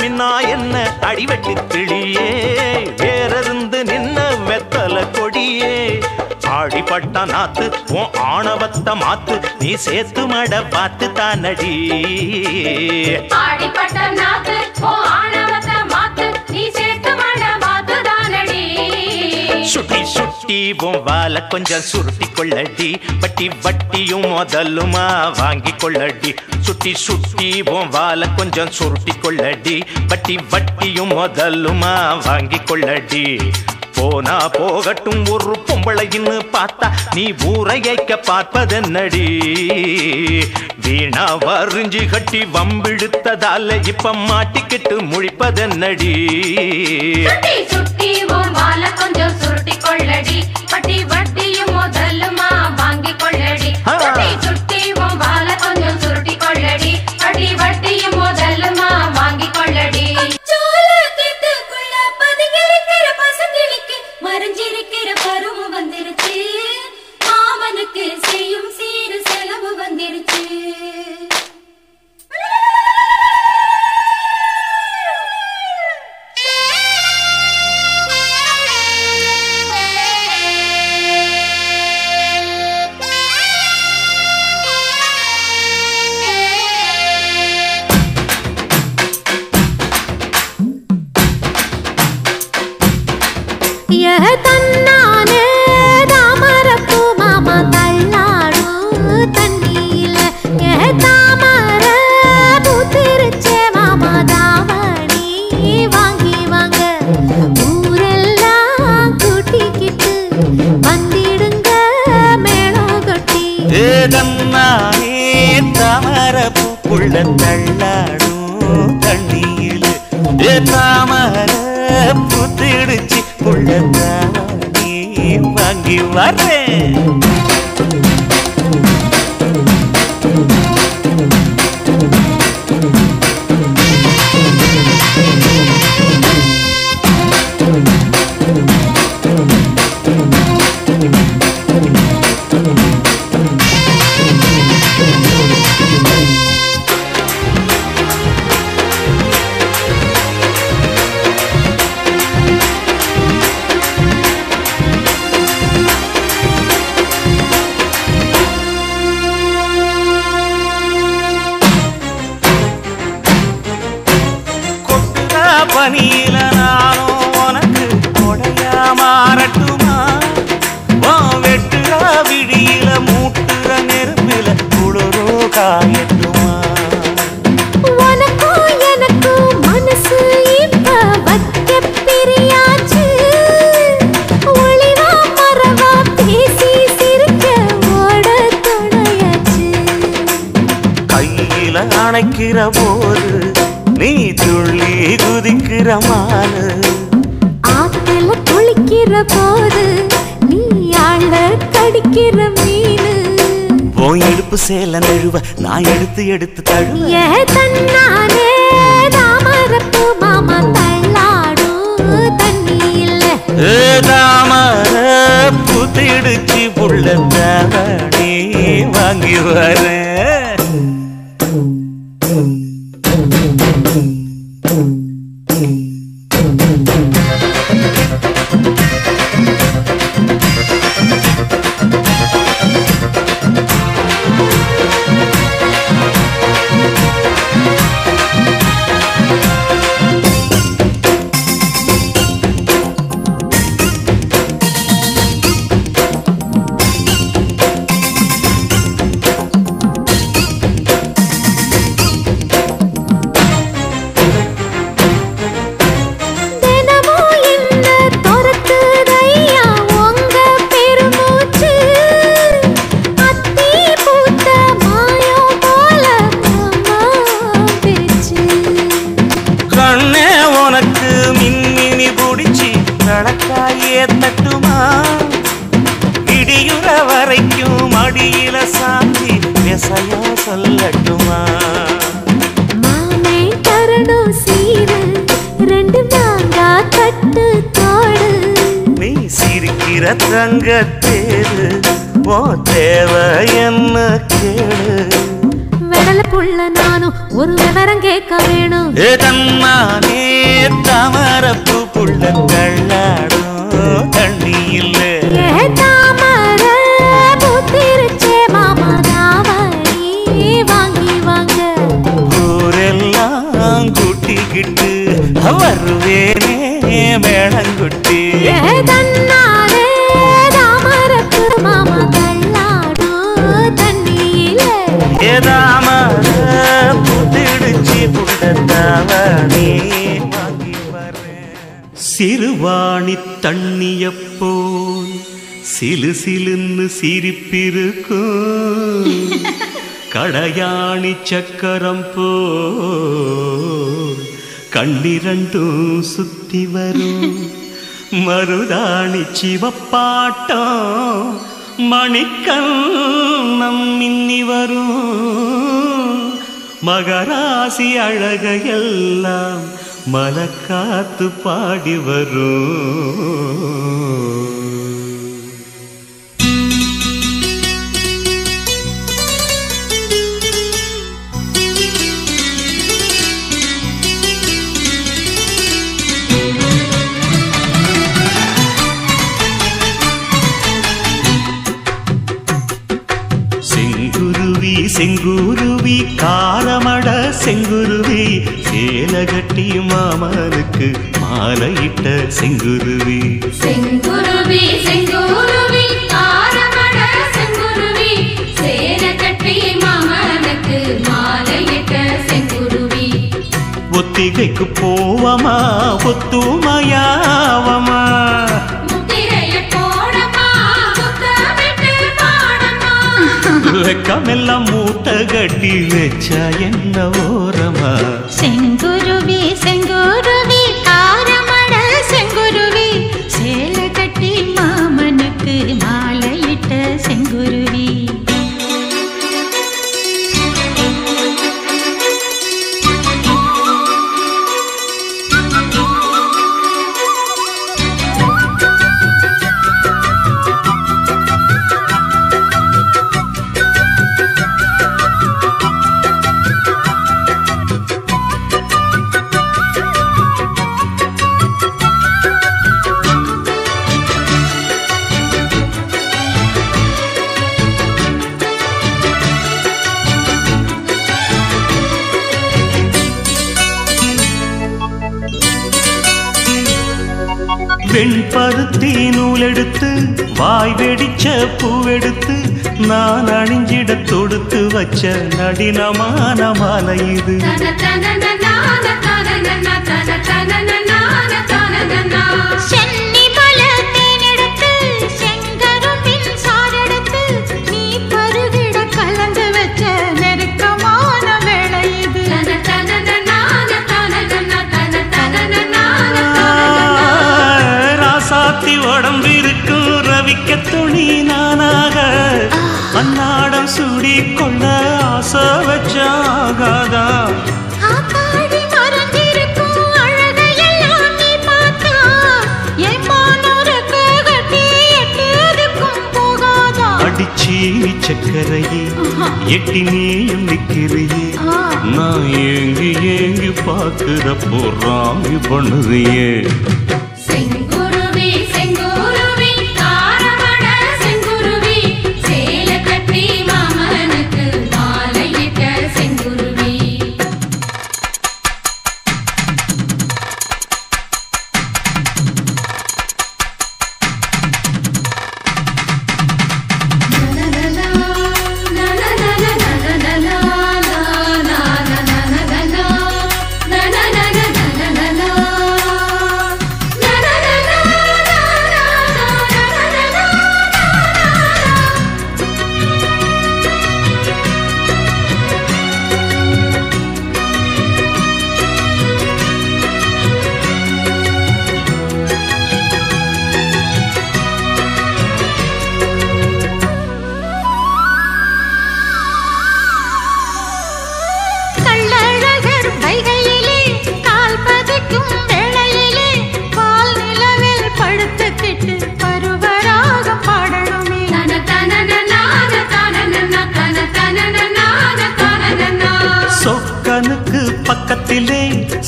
நின்னா என்ன அடிவெட்டு கிளியே வேறிருந்து நின்ன வெத்தல கொடியே ஆடிப்பட்ட நாத்து உன் ஆணவத்த மாத்து நீ சேத்து மட பார்த்து தானடி ஆடிப்பட்ட நாத்து ஓ ஆணவத்தை மாத்து நீ சேர்த்து மட மாத்துதானடி சுட்டி சுட்டி உன் வால கொஞ்சம் சுருட்டி கொள்ளடி வட்டி வட்டியும் முதலுமா வாங்கி கொள்ளடி சுட்டி சுட்டி உன் வால கொஞ்சம் சுருட்டி கொள்ளடி வட்டி வட்டியும் முதலுமா வாங்கி கொள்ளடி போனா போகட்டும் ஒரு பொம்பளைன்னு பார்த்தா நீ ஊரையைக்க பார்ப்பதென்னடி வீணா வரிஞ்சு கட்டி வம்பிழுத்ததால இப்ப மாட்டிக்கிட்டு முழிப்பதென்னடி சுட்டி சுட்டி உன் வால கொஞ்சம் சுருட்டி கொள்ளடி வட்டி வட்டியும் முதலுமா வாங்கி கொள்ளடி ஆ. சுட்டி சுட்டி உன் வால கொஞ்சம் சுருட்டி கொள்ளடி வட்டி வட்டியும் முதலுமா வாங்கி கொள்ளடி சோளக்கேத்துக்குள்ள பதுங்கியிருக்கிற பசுங்கிளிக்கு மறைஞ்சிருக்கிற பருவம் வந்துருச்சு மாமனுக்கு செய்யும் சீரு செலவு வந்துருச்சு தன்னானே தாமரப்பூ மாமா தள்ளாடும் தண்ணியில ஏ தாமர பூத்திருச்சே மாமா தாவணி வாங்கி வாங்க ஊரெல்லாம் கூட்டிக்கிட்டு வந்திடுங்க மேளம் கொட்டி ஏதன்னானே தாமர பூக்குள்ள தள்ளாடும் தண்ணியில் ஏ தாமர புத்திடுச்சு உள்ள தானே வாங்கி வரேன் கொட்டுற பனியில நானும் உனக்கு கொடையா மாறட்டுமா வா வெட்டுற விழியில மூட்டுற நெருப்பில குளிரோ காயட்டுமா உனக்கும் எனக்கும் மனசு இப்ப வைக்க பிரியாச்சு ஒளிவா மறவா பேசி சிரிக்க ஓட துணையாச்சு கையில அணைக்கிற போது நீ துள்ளி குதிக்கிற மானு ஆத்துல குளிக்கிற போது நீ ஆள கடிக்கிற மீனு உன் இடுப்பு சேல நழுவ நான் எடுத்து எடுத்து தழுவ ஏ தன்னானே தாமரப்பு மாமா தள்ளாடும் தண்ணியில தாமர புத்திடுச்சு புள்ள தாவணி வாங்கி வரேன் தினமும் என்ன துரத்துதையா உங்க பெருமூச்சு அத்தி பூத்த மாயம் போல மாமா பிரிச்சு கண்ணே உனக்கு மின்மினி பிடிச்சி நடக்காயே தட்டுமா இடியுற வரைக்கும் மடியில சாந்தி விசையா சொல்லட்டுமா மாமே தரணும் சீரு ரெண்டு மாங்கா கட்டு தோடு நீ சிரிக்கிற தங்க தேரு ஓ தேவை என்ன கேளு விட கடல புள்ள நானும் ஒரு விவரம் கேட்க வேணும் ஏ தன்னானே தாமரப்பூ புள்ள தள்ளாடும் தண்ணி இல்ல ஏ தாமர பூத்திருச்சே மாமா தாவணி வாங்கி வாங்க ஊரெல்லாம் கூட்டிக்கிட்டு வருவேனே மேளங்குட்டி ஏ தன்னாலே தாமரப்பு மாமா தள்ளாடும் தண்ணியில ஏதாமர புத்திடுச்சு புள்ள தாவணி வாங்கி வரேன் சிறுவாணி தண்ணியப்போல் சிலு சிலுன்னு சிரிப்பிருக்கும் கடையாணி சக்கரம் போல் கண்ணிரண்டும் சுத்தி வரும் மருதாணி சிவப்பாட்டம் மணிக்கண்ணம் மின்னி வரும் மகராசி அழகையெல்லாம் மலக்காத்து பாடி வரும் செங்குருவி செங்குருவி காரமட செங்குருவி சேலகட்டி மாமனுக்கு மாலையிட்ட செங்குருவி செங்குருவி செங்குருவி ஆரமட செங்குருவி சேர கட்டி மாமனுக்கு மாலையிட்ட செங்குருவி ஒத்திகைக்கு போவமா ஒத்துமையாவமா முத்திரைய போடமா முத்தமிட்டு பாடமா வெக்கமெல்லாம் மூட்டை கட்டி வச்சா என்ன ஓரமா செங்குருவி செங்குருவி காரமட செங்குருவி சேல கட்டி மாமனுக்கு மாலையிட்ட செங்குருவி வெண்பருத்தி நூலெடுத்து வாய் வெடிச்ச பூவெடுத்து நான் அணிஞ்சிட தொடுத்து வச்ச நடினமான மாலை இது தன தன நான தன தன தன நான தன சென்னி மலத்தேனெடுத்து செங்கரும்பின் சாரெடுத்து நீ பருகிட கலந்து வச்ச நெருக்கமான வேளை இது தன தன நான தன தன தன நான ராசாத்தி உடம்பிருக்கும் ரவிக்க துணி நானாக அன்னாடம் சூடி கொள்ள ஆசை வச்சாகாதா ஆத்தாடி மறந்திருக்கும் அழகையெல்லாம் நீ பார்த்தா என் மானோருக்கு கட்டி எட்டதுக்கும் போகாதா அடிச்சி சக்கரையே எட்டி நீயும் நிக்கிறியே ஆ. நான் ஏங்கி ஏங்கி பாக்குறப்போ ராமி பண்ணுறியே செங்குருவி செங்குருவி ஆரமட செங்குருவி சேல கட்டி மாமனுக்கு மாலையிட்ட செங்குருவி na na na na na na na na na na na na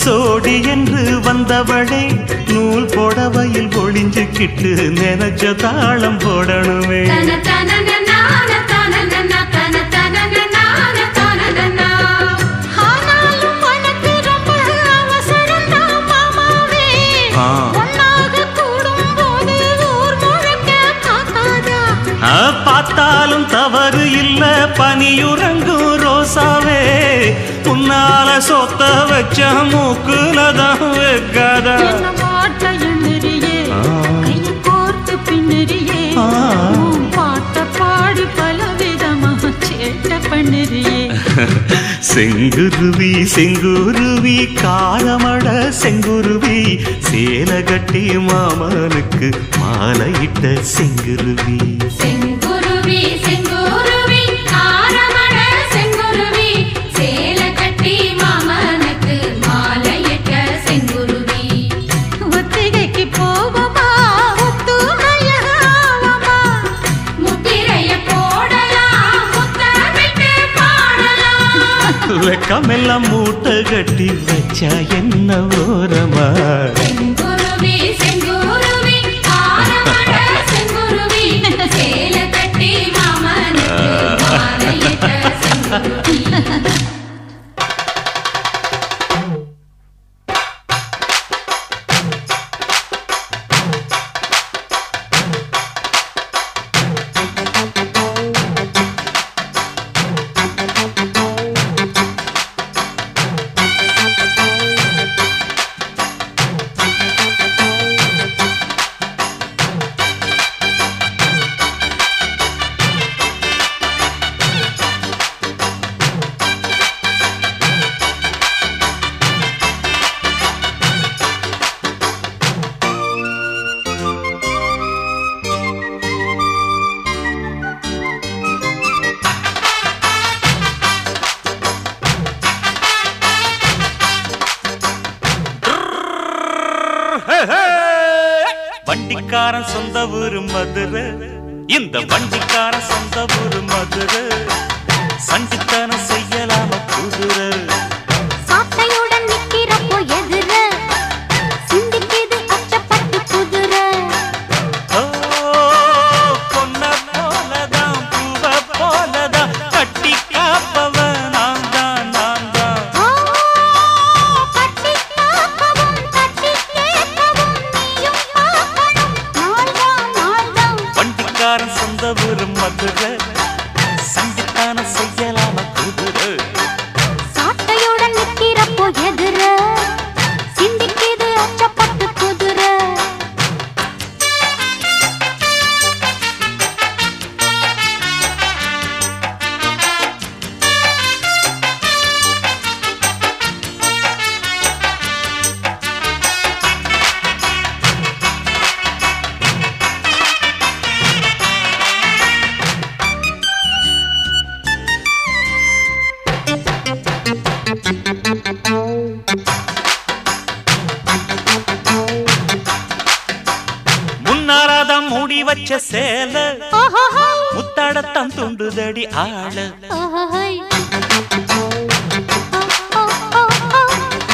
சோடி என்று வந்தவளே நூல் புடவையில் ஒளிஞ்சுக்கிட்டு நினைச்ச தாளம் போடணுமே தன தன நான தன நன தன தன நான தன நன ஆனாலும் உனக்கு ரொம்ப அவசரம்தான் மாமாவே. ஆ. ஒண்ணாக கூடும்போது ஊர் முழுக்க பார்க்காதா? ஆ, பார்த்தாலும் தவறு இல்ல பனியுறங்கும் ரோசாவே உன்னால சொத்த வச்ச மூக்குலதான் வைக்காதா என்ன வாட்ட எண்ணுறியே, ஆ. கையை கோர்த்து பின்னுறியே. ஆ. உன் பாட்ட பாடி பலவிதமா சேட்டை பண்ணுறியே செங்குருவி செங்குருவி காலமட செங்குருவி சேல கட்டி மாமனுக்கு மாலையிட்ட செங்குருவி செங்குருவி செங்குருவி ஆரமண செங்குருவி சேல கட்டி மாமனுக்கு மாலையிட்ட செங்குருவி ஒத்திகைக்கு போவோமா ஒத்துமையாவோமா முத்திரைய போடலாம் முத்தமிட்டு பாடலாம் வெக்கமெல்லாம் மூட்டை கட்டி வச்சா என்ன ஓரமா செங்குருவி செங்குருவி ஆரமண செங்குருவி சேல கட்டி மாமனுக்கு மாலையிட்ட செங்குருவி வண்டிக்காரன் சொந்த ஊரு மதுரை இந்த வண்டிக்காரன் சொந்த ஊரு மதுரை சண்டித்தனம் செய்யலாம குதிரை சாட்டையுடன் நிக்கிறப்போ எதிர சிந்திக்குது அச்சப்பட்டு குதிரை ஓ, பொன்ன போலதான் பூவ போலதான் கட்டி காப்பவன் நான் தான் நான் தான் ஆ, கட்டி காக்கவும் கட்டி கேட்கவும் நீயும் பார்க்கணும் நாள்தான் நாள்தான் வண்டிக்காரன் சொந்த ஊரு மதுரை சண்டித்தனம் செய்யலாம குதிரை சாட்டையுடன் நிக்கிறப்போ எதிர சிந்திக்குது அச்சப்பட்டு குதிரை முன்னாராதான் மூடி வச்ச சேல ஓஹோஹோ முத்தாடத்தான் துண்டுதடி ஆள ஓஹோஹோய் ஓ, ஓ, ஓ,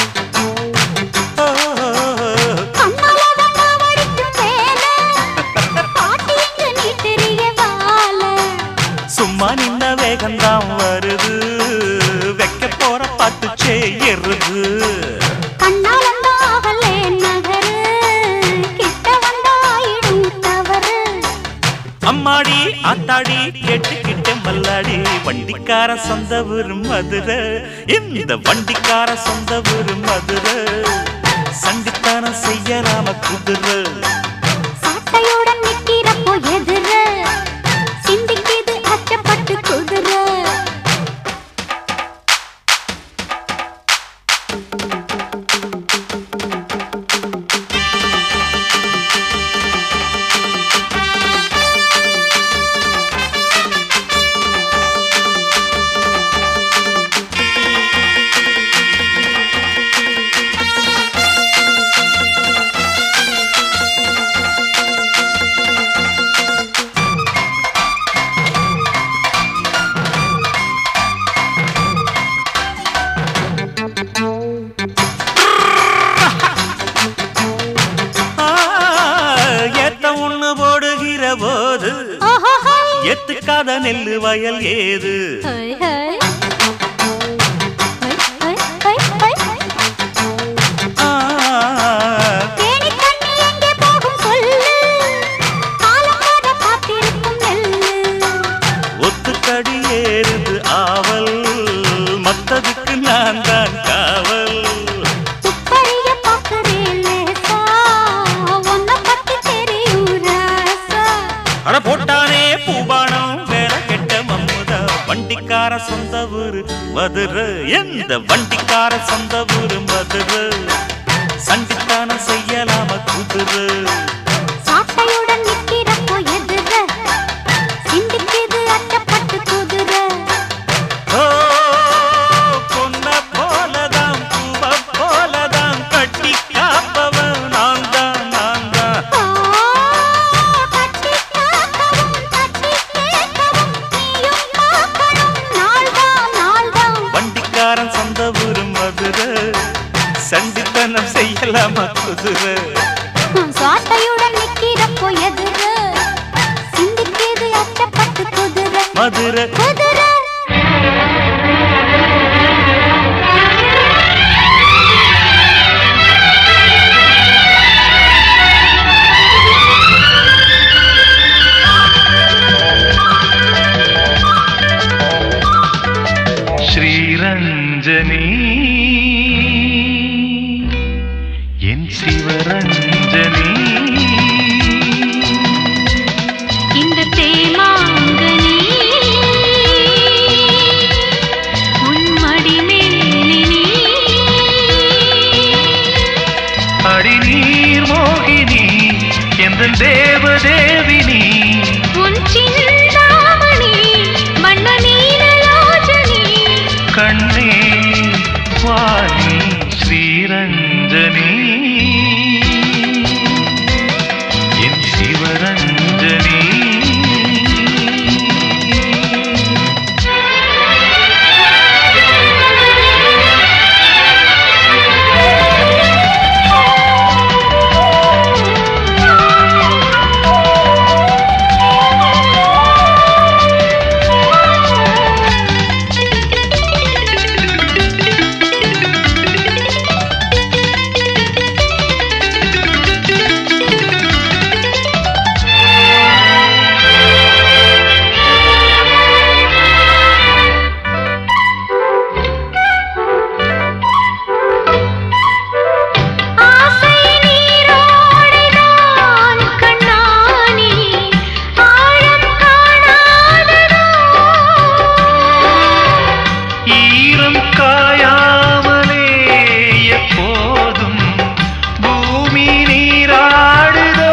ஓ. கண்ணால வண்ணா வடிக்கும் வேலை. பாட்டி இங்கு நீ தெரிய வாழ. சும்மா நின்ன வேகம்தான் வருது வைக்க போற பாட்டு செய்யறது கண்ணாலந்தா அவளே நகரு. கிட்ட வந்தாயிடும் தவறு. அம்மாடி ஆத்தாடி கேட்டுக்கிட்ட மல்லாடி வண்டிக்கார சொந்த ஊர் மதுரை இந்த வண்டிக்கார சொந்த ஊர் மதுரை சண்டித்தனம் செய்யலாம குதிரை சாட்டையுடன் நிக்கிறப்போ எதிர. சிந்திக்குது அச்சப்பட்டு குதிரை விதைக்காத நெல்லு வயல் ஏது ஹை, ஹை. ஹை, ஹை, ஹை, ஹை. ஆ, தேனி தண்ணி எங்கே போகும் சொல்லு காலம் வர காத்திருக்கும் நெல்லு ஒத்துக்கடி ஏறுது ஆவல் மத்ததுக்கு நான் தான் காவல் துப்பறிய பார்க்கிறேன் லேசா உன்னை பத்தி தெரியும் ராசா அட போட்டானே பூபானம் வேற கெட்ட மம்முதா வண்டிக்கார சொந்த ஊரு மதுரை எந்த வண்டிக்கார சொந்த ஊரு மதுரை சண்டித்தானம் செய்யலாம குதிரை சாட்டையுடன் நிக்கிறப்போ எதிர சிந்திக்குது அட்டப்பட்டு குதிரை ஓ பொன்ன போலதான் பூவ போலதான் கட்டி காப்பவன் நான் தான் நான் தான் ஆ, கட்டி காக்கவும், தட்டி கேட்கவும், நீயும் பார்க்கணும். நாள்தான், நாள்தான். வண்டிக்காரன் சொந்த ஊரு மதுரை சண்டித்தனம் செய்யலாமா குதிரை சாட்டையுடன் நிக்கிறப்போ எதிர சிந்திக்குது அட்டப்பட்டு குதிரை மதுரை குதிரை ஸ்ரீரஞ்சனி என் சிவரஞ்சனி இந்த தேமாங்கனி உன் மடிமேலினி அடிநீர் மோகினி எந்த தேவதேவினி உன் சிந்தாமணி வண்ண நீலலோச்சனி கண்ணே வாணி ஸ்ரீரஞ்சனி என் சிவரஞ்சனி ஆசை நீரோடைதான் கண்ணானி ஆழம் காணாததோ ஈரம் காயாமலே எப்போதும் பூமி நீராடுதோ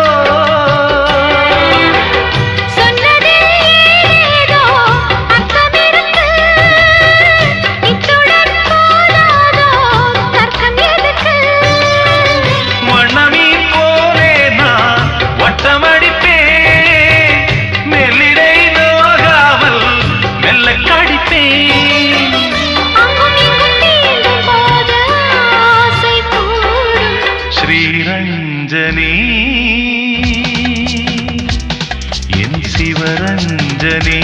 சொன்னதில் ஏதேதோ அர்த்தமிருக்கு இத்துடன் போதாதோ தர்க்கம் எதுக்கு வண்ணமீ போலே நான் வட்டமடிப்பேன் மெல்லிடை நோகாமல் மெல்ல கடிப்பேன் அங்கும் இங்கும் தீண்டும் போது ஆசை கூடும் ஸ்ரீரஞ்சனி என் சிவரஞ்சனி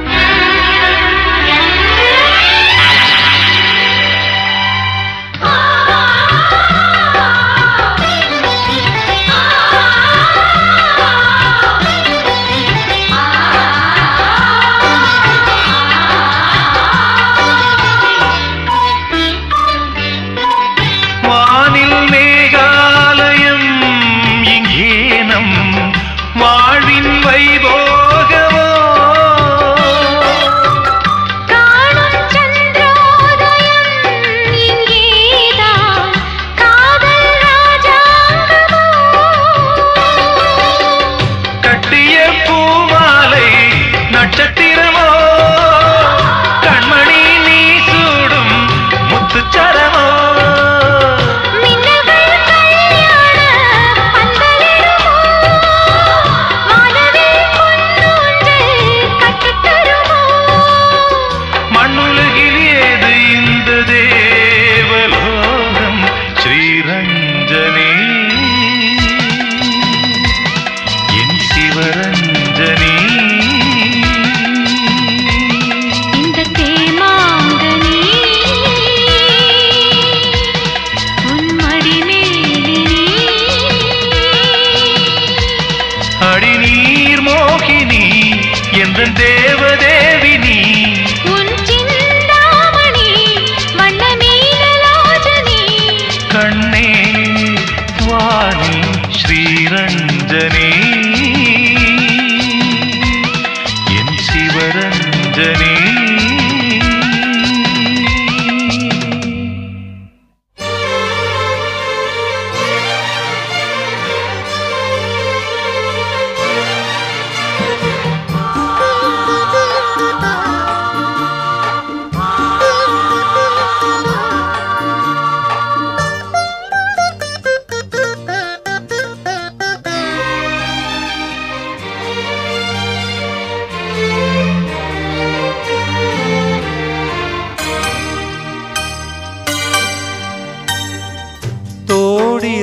ஆ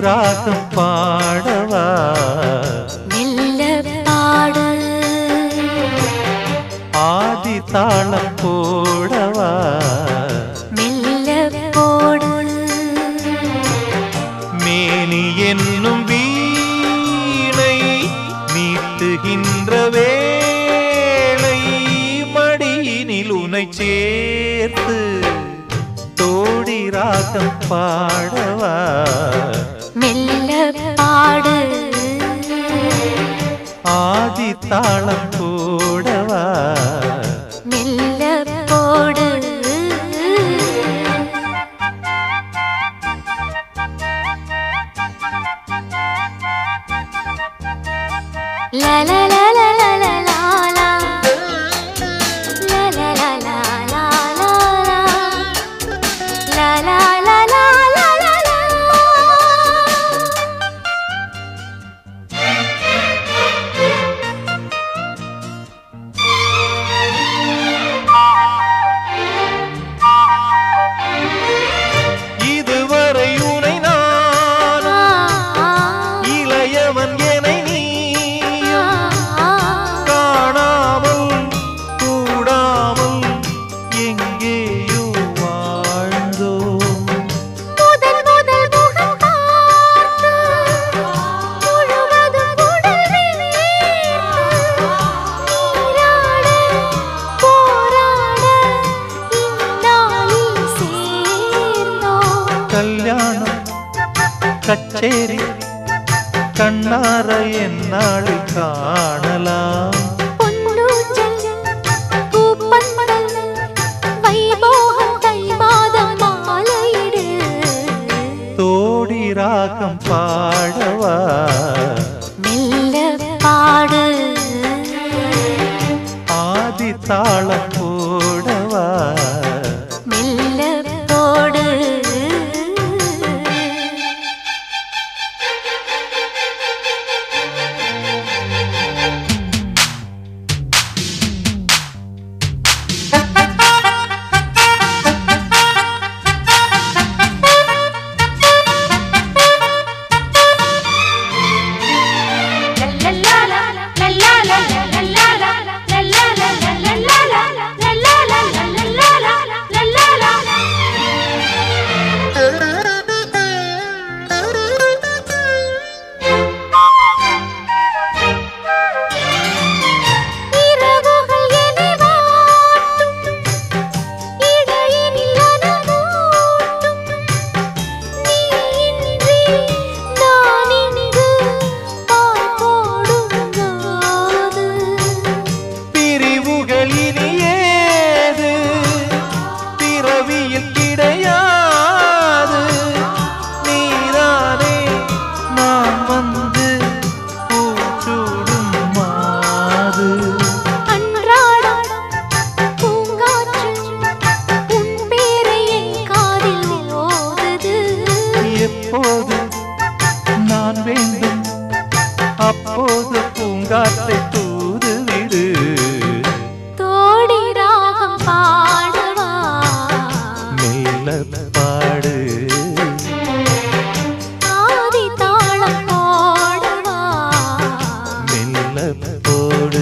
ராகம் பாடவா மெல்ல பாடு ஆதி தாளம் போடவா மெல்ல போடு மேனி என்னும் வீணை மீட்டுகின்ற வேளை மடியினில் உனை சேர்த்து தோடி ராகம் பாடவா மெல்ல பாடு ஆதி தாளம் போடவா மெல்ல போடு La la la la la la la la La la la la la la la La la la la la la la இதுவரை உனை நானும் இளையவன் என நீயும் காணாமல் கூடாமல் எங்கேயோ வாழ்ந்தோம் முதல் முதல் முகம் பார்த்து முழுவதும் உடல் நீராட போராட இந்நாளில் சேர்ந்தோம் கல்யாணம் கச்சேரி கண்ணார என்னாளில் காணலாம் பொன்னூஞ்சல் பூப்பந்தல் வைபோகம் தை மாதம் மாலையிடு தோடி ராகம் பாடவா மெல்ல பாடு ஆதி தாளம் போடவா மெல்ல போடு இரவுகள் என்னை வாட்டும் இடையினில் அனமூட்டும் நீ இன்றி நான் இங்கு பாய் போடுங்காது பிரிவுகள் இனி ஏது பிறவியில் கிடையாது நீரானே நான் வந்து பூச்சூடும் மாது அன்றாடம் பூங்காற்று உன் பேரை என் காதில் ஓதுது எப்போது நான் வேண்டும் அப்போது பூங்காற்றை தூதுவிடு தோடி ராகம் பாடவா மெல்ல பாடு ஆதி தாளம் போடவா மெல்ல போடு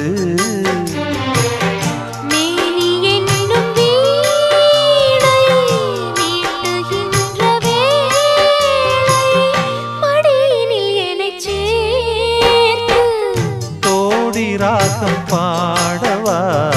மேனி என்னும் வீணை மீட்டுகின்ற வேளை மடியினில் என்னைச் சேர்த்து தோடி ராகம் பாடவா